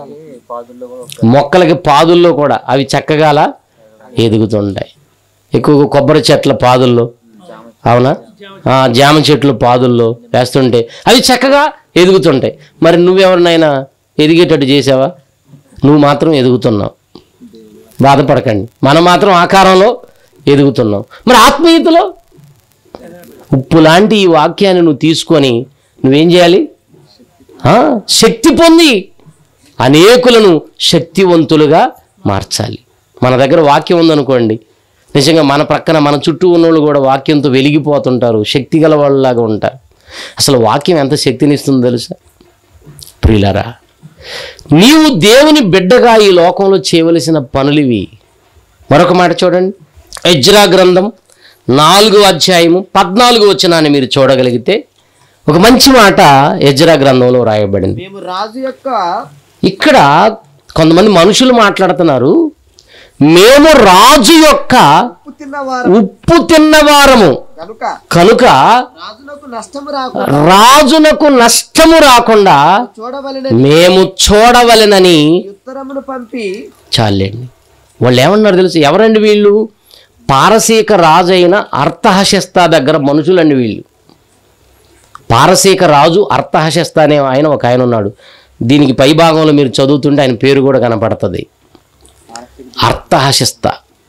మొక్కలకి పాదుల్లో కూడా అవి చక్కగా అలా ఎదుగుతుంటాయి ఎక్కువగా కొబ్బరి చెట్ల పాదుల్లో అవునా ఆ, జామ చెట్లు పాదుల్లో వేస్తుంటే అవి చక్కగా ఎదుగుతుంటాయి మరి నువ్వెవరినైనా ఎదిగేటట్టు చేసావా నువ్వు మాత్రం ఎదుగుతున్నావు బాధపడకండి మనం మాత్రం ఆకారంలో ఎదుగుతున్నాం మరి ఆత్మీయతలో ఉప్పు లాంటి ఈ వాక్యాన్ని నువ్వు తీసుకొని నువ్వేం చేయాలి ఆ, శక్తి పొంది అనేకులను శక్తివంతులుగా మార్చాలి మన దగ్గర వాక్యం ఉందనుకోండి నిజంగా మన ప్రక్కన మన చుట్టూ ఉన్నోళ్ళు కూడా వాక్యంతో వెలిగిపోతుంటారు శక్తి గల వాళ్ళలాగా ఉంటారు అసలు వాక్యం ఎంత శక్తినిస్తుందో తెలుసా ప్రియులరా నీవు దేవుని బిడ్డగా ఈ లోకంలో చేయవలసిన పనులివి మరొక మాట చూడండి ఎజ్రా గ్రంథం నాలుగు అధ్యాయము పద్నాలుగు వచనాన్ని మీరు చూడగలిగితే ఒక మంచి మాట ఎజ్రా గ్రంథంలో రాయబడింది మేము రాజు యొక్క ఇక్కడ కొంతమంది మనుషులు మాట్లాడుతున్నారు మేము రాజు యొక్క ఉప్పు తిన్నవారు ఉప్పు తిన్నవారము కనుక కనుక రాజునకు నష్టము రాకుండా రాజునకు నష్టము రాకుండా చూడవలన మేము చూడవలెనని ఉత్తరమును పంపి చాలండి వాళ్ళు ఏమన్నారు తెలుసు ఎవరండి వీళ్ళు పారసీక రాజైన అర్థహశస్త దగ్గర మనుషులండి వీళ్ళు పారసీక రాజు అర్థహశస్త అనే ఆయన ఒక ఆయన ఉన్నాడు దీనికి పై భాగంలో మీరు చదువుతుంటే ఆయన పేరు కూడా కనపడుతుంది అర్థహశస్త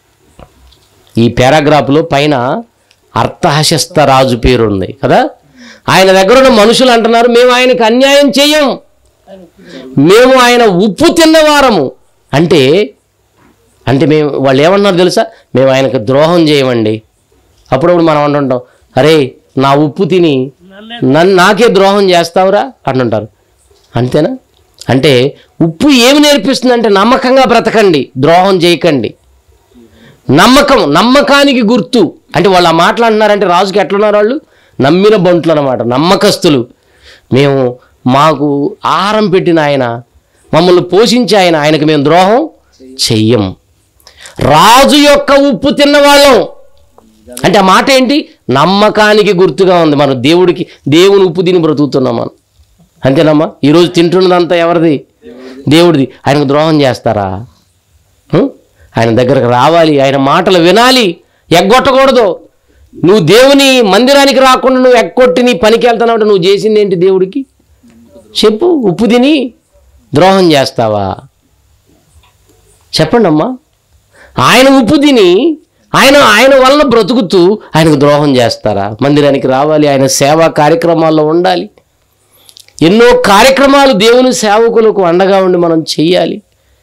ఈ పారాగ్రాఫ్లో పైన అర్థహశస్త రాజు పేరు ఉంది కదా ఆయన దగ్గర ఉన్న మనుషులు అంటున్నారు మేము ఆయనకు అన్యాయం చేయం మేము ఆయన ఉప్పు తిన్నవారము అంటే అంటే మేము వాళ్ళు ఏమన్నారు తెలుసా మేము ఆయనకు ద్రోహం చేయమండి అప్పుడప్పుడు మనం అంటుంటాం అరే నా ఉప్పు తిని నన్ను నాకే ద్రోహం చేస్తావురా అంటుంటారు అంతేనా అంటే ఉప్పు ఏమి నేర్పిస్తుందంటే నమ్మకంగా బ్రతకండి ద్రోహం చేయకండి నమ్మకం నమ్మకానికి గుర్తు అంటే వాళ్ళు ఆ మాటలు అంటున్నారంటే రాజుకి ఎట్లున్నారు వాళ్ళు నమ్మిన బంట్లు అనమాట నమ్మకస్తులు మేము మాకు ఆహారం పెట్టిన ఆయన మమ్మల్ని పోషించే ఆయన ఆయనకు మేము ద్రోహం చెయ్యం రాజు యొక్క ఉప్పు తిన్నవాళ్ళం అంటే ఆ మాట ఏంటి నమ్మకానికి గుర్తుగా ఉంది మనం దేవుడికి దేవుని ఉప్పు తిని బ్రతుకుతున్నాం మనం అంతేనమ్మా ఈరోజు తింటున్నదంతా ఎవరిది దేవుడిది ఆయనకు ద్రోహం చేస్తారా హం? ఆయన దగ్గరకు రావాలి ఆయన మాటలు వినాలి ఎగ్గొట్టకూడదు నువ్వు దేవుని మందిరానికి రాకుండా నువ్వు ఎగ్గొట్టి నీ పనికి వెళ్తున్నావు నువ్వు చేసింది ఏంటి దేవుడికి చెప్పు ఉప్పు తిని ద్రోహం చేస్తావా చెప్పండి అమ్మా ఆయన ఉప్పు తిని ఆయన ఆయన వలన బ్రతుకుతూ ఆయనకు ద్రోహం చేస్తారా మందిరానికి రావాలి ఆయన సేవా కార్యక్రమాల్లో ఉండాలి ఎన్నో కార్యక్రమాలు దేవుని సేవకులకు అండగా ఉండి మనం చెయ్యాలి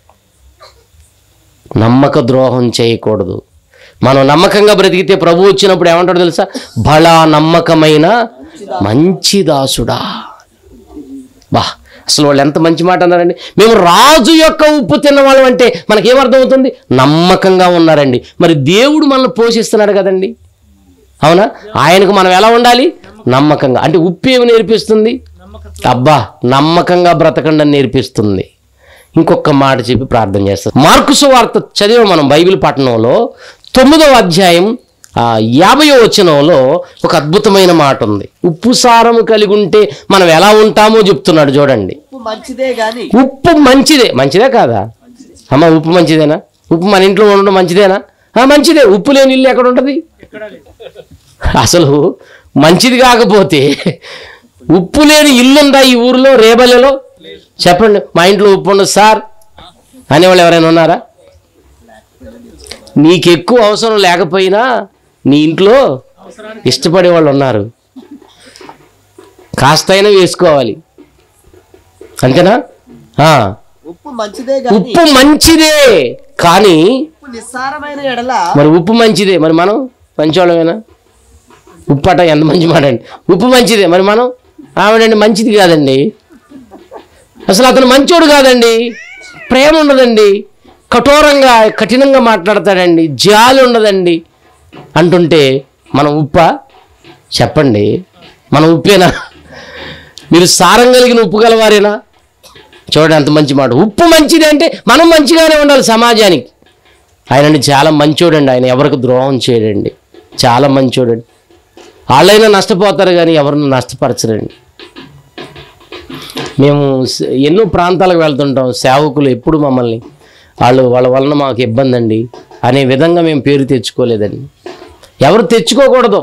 నమ్మక ద్రోహం చేయకూడదు మనం నమ్మకంగా బ్రతికితే ప్రభు వచ్చినప్పుడు ఏమంటాడు తెలుసా బలా నమ్మకమైన మంచి దాసుడా బా అసలు వాళ్ళు ఎంత మంచి మాట అన్నారండి మేము రాజు యొక్క ఉప్పు తిన్నవాళ్ళం అంటే మనకేమర్థం అవుతుంది నమ్మకంగా ఉన్నారండి మరి దేవుడు మనల్ని పోషిస్తున్నాడు కదండి అవునా ఆయనకు మనం ఎలా ఉండాలి నమ్మకంగా అంటే ఉప్పు ఏమి నేర్పిస్తుంది అబ్బా నమ్మకంగా బ్రతకండి అని నేర్పిస్తుంది ఇంకొక మాట చెప్పి ప్రార్థన చేస్తాం మార్కుసు వార్త చదివాం మనం బైబిల్ పట్టణంలో తొమ్మిదవ అధ్యాయం ఆ, యాభయో వచనంలో ఒక అద్భుతమైన మాట ఉంది ఉప్పు సారము కలిగి ఉంటే మనం ఎలా ఉంటామో చెప్తున్నాడు చూడండి ఉప్పు మంచిదే గాని ఉప్పు మంచిదే మంచిదే కాదా అమ్మ ఉప్పు మంచిదేనా ఉప్పు మన ఇంట్లో ఉండడం మంచిదేనా ఆ, మంచిదే ఉప్పు లేని ఇల్లు ఎక్కడ ఉంటుంది అసలు మంచిది కాకపోతే ఉప్పు లేని ఇల్లు ఉందా ఈ ఊరిలో రేబల్లెలో చెప్పండి మా ఇంట్లో ఉప్పు ఉండదు సార్ అనేవాళ్ళు ఎవరైనా ఉన్నారా నీకు ఎక్కువ అవసరం లేకపోయినా నీ ఇంట్లో ఇష్టపడే వాళ్ళు ఉన్నారు కాస్తైనా వేసుకోవాలి అంతేనా ఆ, ఉప్పు మంచిదే గాని ఉప్పు మంచిదే కానీ ఉప్పు నిస్సారమైన ఎడల మరి ఉప్పు మంచిదే మరి మనం మంచోళ్ళమేనా ఉప్పు అట ఎంత మంచి మాట అండి ఉప్పు మంచిదే మరి మనం ఆవిడండి మంచిది కాదండి అసలు అతను మంచోడు కాదండి ప్రేమ ఉండదండి కఠోరంగా కఠినంగా మాట్లాడతాడండి జాలి ఉండదండి అంటుంటే మనం ఉప్ప చెప్పండి మనం ఉప్పేనా మీరు సారం కలిగిన ఉప్పు గలవారేనా చూడండి అంత మంచి మాట ఉప్పు మంచిది అంటే మనం మంచిగానే ఉండాలి సమాజానికి ఆయనండి చాలా మంచోడండి ఆయన ఎవరికి ద్రోహం చేయడండి చాలా మంచోడండి వాళ్ళైనా నష్టపోతారు కానీ ఎవరిని నష్టపరచరండి మేము స- ఎన్నో ప్రాంతాలకు వెళ్తుంటాం సేవకులు ఎప్పుడు మమ్మల్ని వాళ్ళు వాళ్ళ వలన మాకు ఇబ్బంది అండి అనే విధంగా మేము పేరు తెచ్చుకోలేదండి ఎవరు తెచ్చుకోకూడదు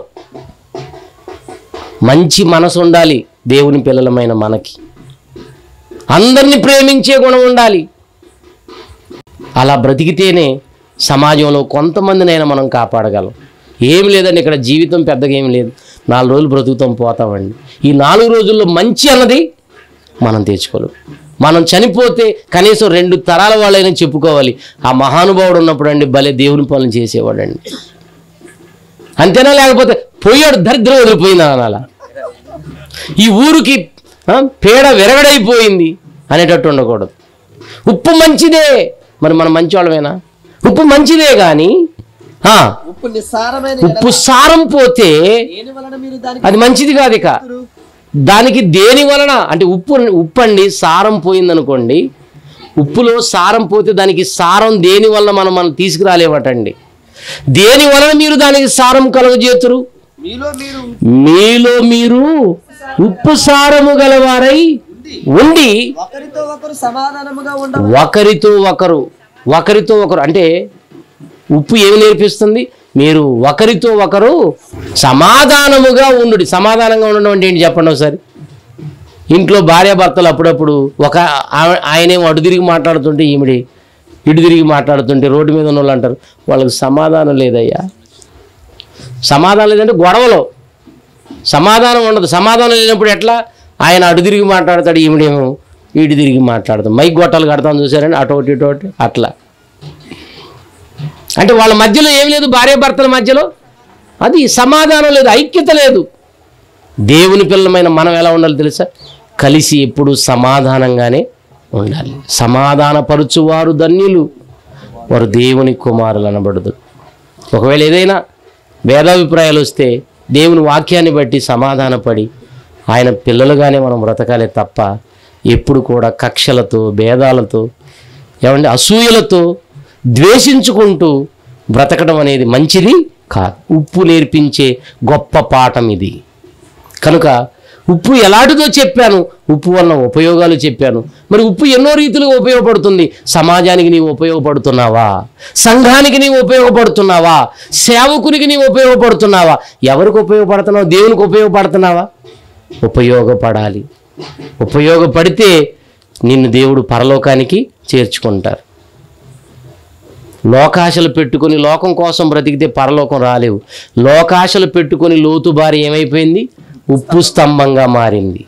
మంచి మనసు ఉండాలి దేవుని పిల్లలమైన మనకి అందరినీ ప్రేమించే గుణం ఉండాలి అలా బ్రతికితేనే సమాజంలో కొంతమందినైనా మనం కాపాడగలం ఏం లేదండి ఇక్కడ జీవితం పెద్దగా ఏం లేదు నాలుగు రోజులు బ్రతుకుతాం పోతామండి ఈ నాలుగు రోజుల్లో మంచి అన్నది మనం తెచ్చుకోలేం మనం చనిపోతే కనీసం రెండు తరాల వాళ్ళైనా చెప్పుకోవాలి ఆ మహానుభావుడు ఉన్నప్పుడు అండి భలే దేవుని పనులు చేసేవాడండి అంతేనా లేకపోతే పోయాడు దరిద్రం వదిలిపోయింది అనాలా ఈ ఊరికి ఆ, పేడ విరగడైపోయింది అనేటట్టు ఉండకూడదు ఉప్పు మంచిదే మరి మనం మంచివాళ్ళమేనా ఉప్పు మంచిదే కానీ ఆ, ఉప్పు నిస్సారమైన ఎడల ఉప్పు సారం పోతే దేని వలన మీరు దానికి అది మంచిది కాదు ఇక దానికి దేని వలన అంటే ఉప్పు ఉప్పు అండి సారం పోయిందనుకోండి ఉప్పులో సారం పోతే దానికి సారం దేని వలన మనం మనం తీసుకురాలేమటండి దేని వలన మీరు దానికి సారం కలుగజేతురు మీలో మీరు మీలో మీరు ఉప్పు సారము గలవారై ఉండి ఒకరితో ఒకరు సమాధానముగా ఉండ ఒకరితో ఒకరు ఒకరితో ఒకరు అంటే ఉప్పు ఏమి నేర్పిస్తుంది మీరు ఒకరితో ఒకరు సమాధానముగా ఉండు సమాధానంగా ఉండడం అంటే ఏంటి చెప్పండి ఒకసారి ఇంట్లో భార్యాభర్తలు అప్పుడప్పుడు ఒక ఆ- ఆయనేమో అటు తిరిగి మాట్లాడుతుంటే ఈమిడి ఇటు తిరిగి మాట్లాడుతుంటే రోడ్డు మీద ఉన్న వాళ్ళు అంటారు వాళ్ళకి సమాధానం లేదయ్యా సమాధానం లేదంటే గొడవలో సమాధానం ఉండదు సమాధానం లేనప్పుడు ఎట్లా ఆయన అటు తిరిగి మాట్లాడతాడు ఈవిడేమో ఇటు తిరిగి మాట్లాడతాం మైక్ గొట్టాలు కడతాం చూసారండి అటు ఒకటి ఇటు ఒకటి అట్లా అంటే వాళ్ళ మధ్యలో ఏం లేదు భార్యాభర్తల మధ్యలో అది సమాధానం లేదు ఐక్యత లేదు దేవుని పిల్లమైన మనం ఎలా ఉండాలి తెలుసా కలిసి ఎప్పుడు సమాధానంగానే ఉండాలి సమాధానపరుచువారు ధన్యులు వారు దేవుని కుమారులు అనబడదు ఒకవేళ ఏదైనా భేదాభిప్రాయాలు వస్తే దేవుని వాక్యాన్ని బట్టి సమాధానపడి ఆయన పిల్లలుగానే మనం బ్రతకాలే తప్ప ఎప్పుడు కూడా కక్షలతో భేదాలతో ఏమంటే అసూయలతో ద్వేషించుకుంటూ బ్రతకడం అనేది మంచిది కాదు ఉప్పు నేర్పించే గొప్ప పాఠం ఇది కనుక ఉప్పు ఎలాంటిదో చెప్పాను ఉప్పు వలన ఉపయోగాలు చెప్పాను మరి ఉప్పు ఎన్నో రీతిలుగా ఉపయోగపడుతుంది సమాజానికి నీవు ఉపయోగపడుతున్నావా సంఘానికి నీవు ఉపయోగపడుతున్నావా సేవకునికి నీవు ఉపయోగపడుతున్నావా ఎవరికి ఉపయోగపడుతున్నావు దేవునికి ఉపయోగపడుతున్నావా ఉపయోగపడాలి ఉపయోగపడితే నిన్ను దేవుడు పరలోకానికి చేర్చుకుంటారు లోకాశలు పెట్టుకొని లోకం కోసం బ్రతికితే పరలోకం రాలేవు లోకాశలు పెట్టుకొని లోతు బారి ఏమైపోయింది ఉప్పు స్తంభంగా మారింది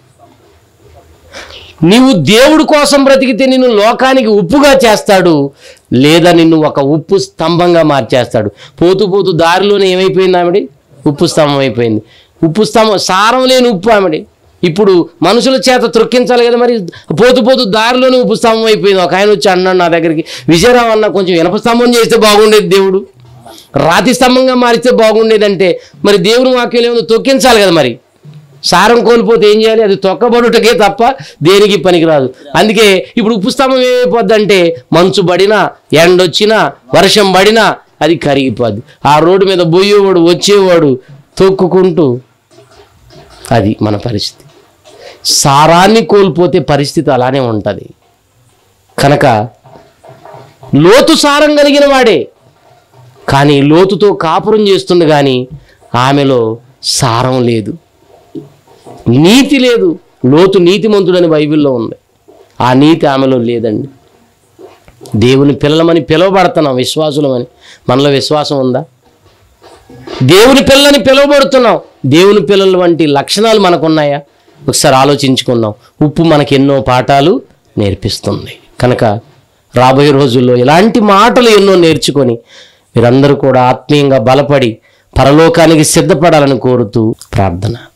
నీవు దేవుడి కోసం బ్రతికితే నిన్ను లోకానికి ఉప్పుగా చేస్తాడు లేదా నిన్ను ఒక ఉప్పు స్తంభంగా మార్చేస్తాడు పోతూ పోతూ దారిలోనే ఏమైపోయింది ఆమెడి ఉప్పు స్తంభం అయిపోయింది ఉప్పు స్తంభం సారం లేని ఉప్పు ఆమెడి ఇప్పుడు మనుషుల చేత త్రొక్కించాలి కదా మరి పోతూ పోతూ దారిలోనే ఉప్పు స్తంభం అయిపోయింది ఒక ఆయన వచ్చి అన్నాడు నా దగ్గరికి విజయరావు అన్న కొంచెం ఇనప స్తంభం చేస్తే బాగుండేది దేవుడు రాతి స్తంభంగా మారిస్తే బాగుండేదంటే మరి దేవుని వాక్యం ఏముందో తొక్కించాలి కదా మరి సారం కోల్పోతే ఏం చేయాలి అది తొక్కబడుటకే తప్ప దేనికి పనికిరాదు అందుకే ఇప్పుడు ఉప్పు స్తంభం ఏమైపోద్దంటే మంచు పడినా ఎండొచ్చినా వర్షం పడినా అది కరిగిపోద్ది ఆ రోడ్డు మీద పోయేవాడు వచ్చేవాడు తొక్కుకుంటూ అది మన పరిస్థితి సారాన్ని కోల్పోతే పరిస్థితి అలానే ఉంటుంది కనుక లోతు సారం కలిగిన వాడే కానీ లోతుతో కాపురం చేస్తుంది కానీ ఆమెలో సారం లేదు నీతి లేదు లోతు నీతిమంతుడని బైబిల్లో ఉంది ఆ నీతి ఆమెలో లేదండి దేవుని పిల్లలమని పిలువబడుతున్నాం విశ్వాసులమని మనలో విశ్వాసం ఉందా దేవుని పిల్లని పిలువబడుతున్నాం దేవుని పిల్లల వంటి లక్షణాలు మనకున్నాయా ఒకసారి ఆలోచించుకుందాం ఉప్పు మనకి ఎన్నో పాఠాలు నేర్పిస్తుంది కనుక రాబోయే రోజుల్లో ఇలాంటి మాటలు ఎన్నో నేర్చుకొని మీరందరూ కూడా ఆత్మీయంగా బలపడి పరలోకానికి సిద్ధపడాలని కోరుతూ ప్రార్థన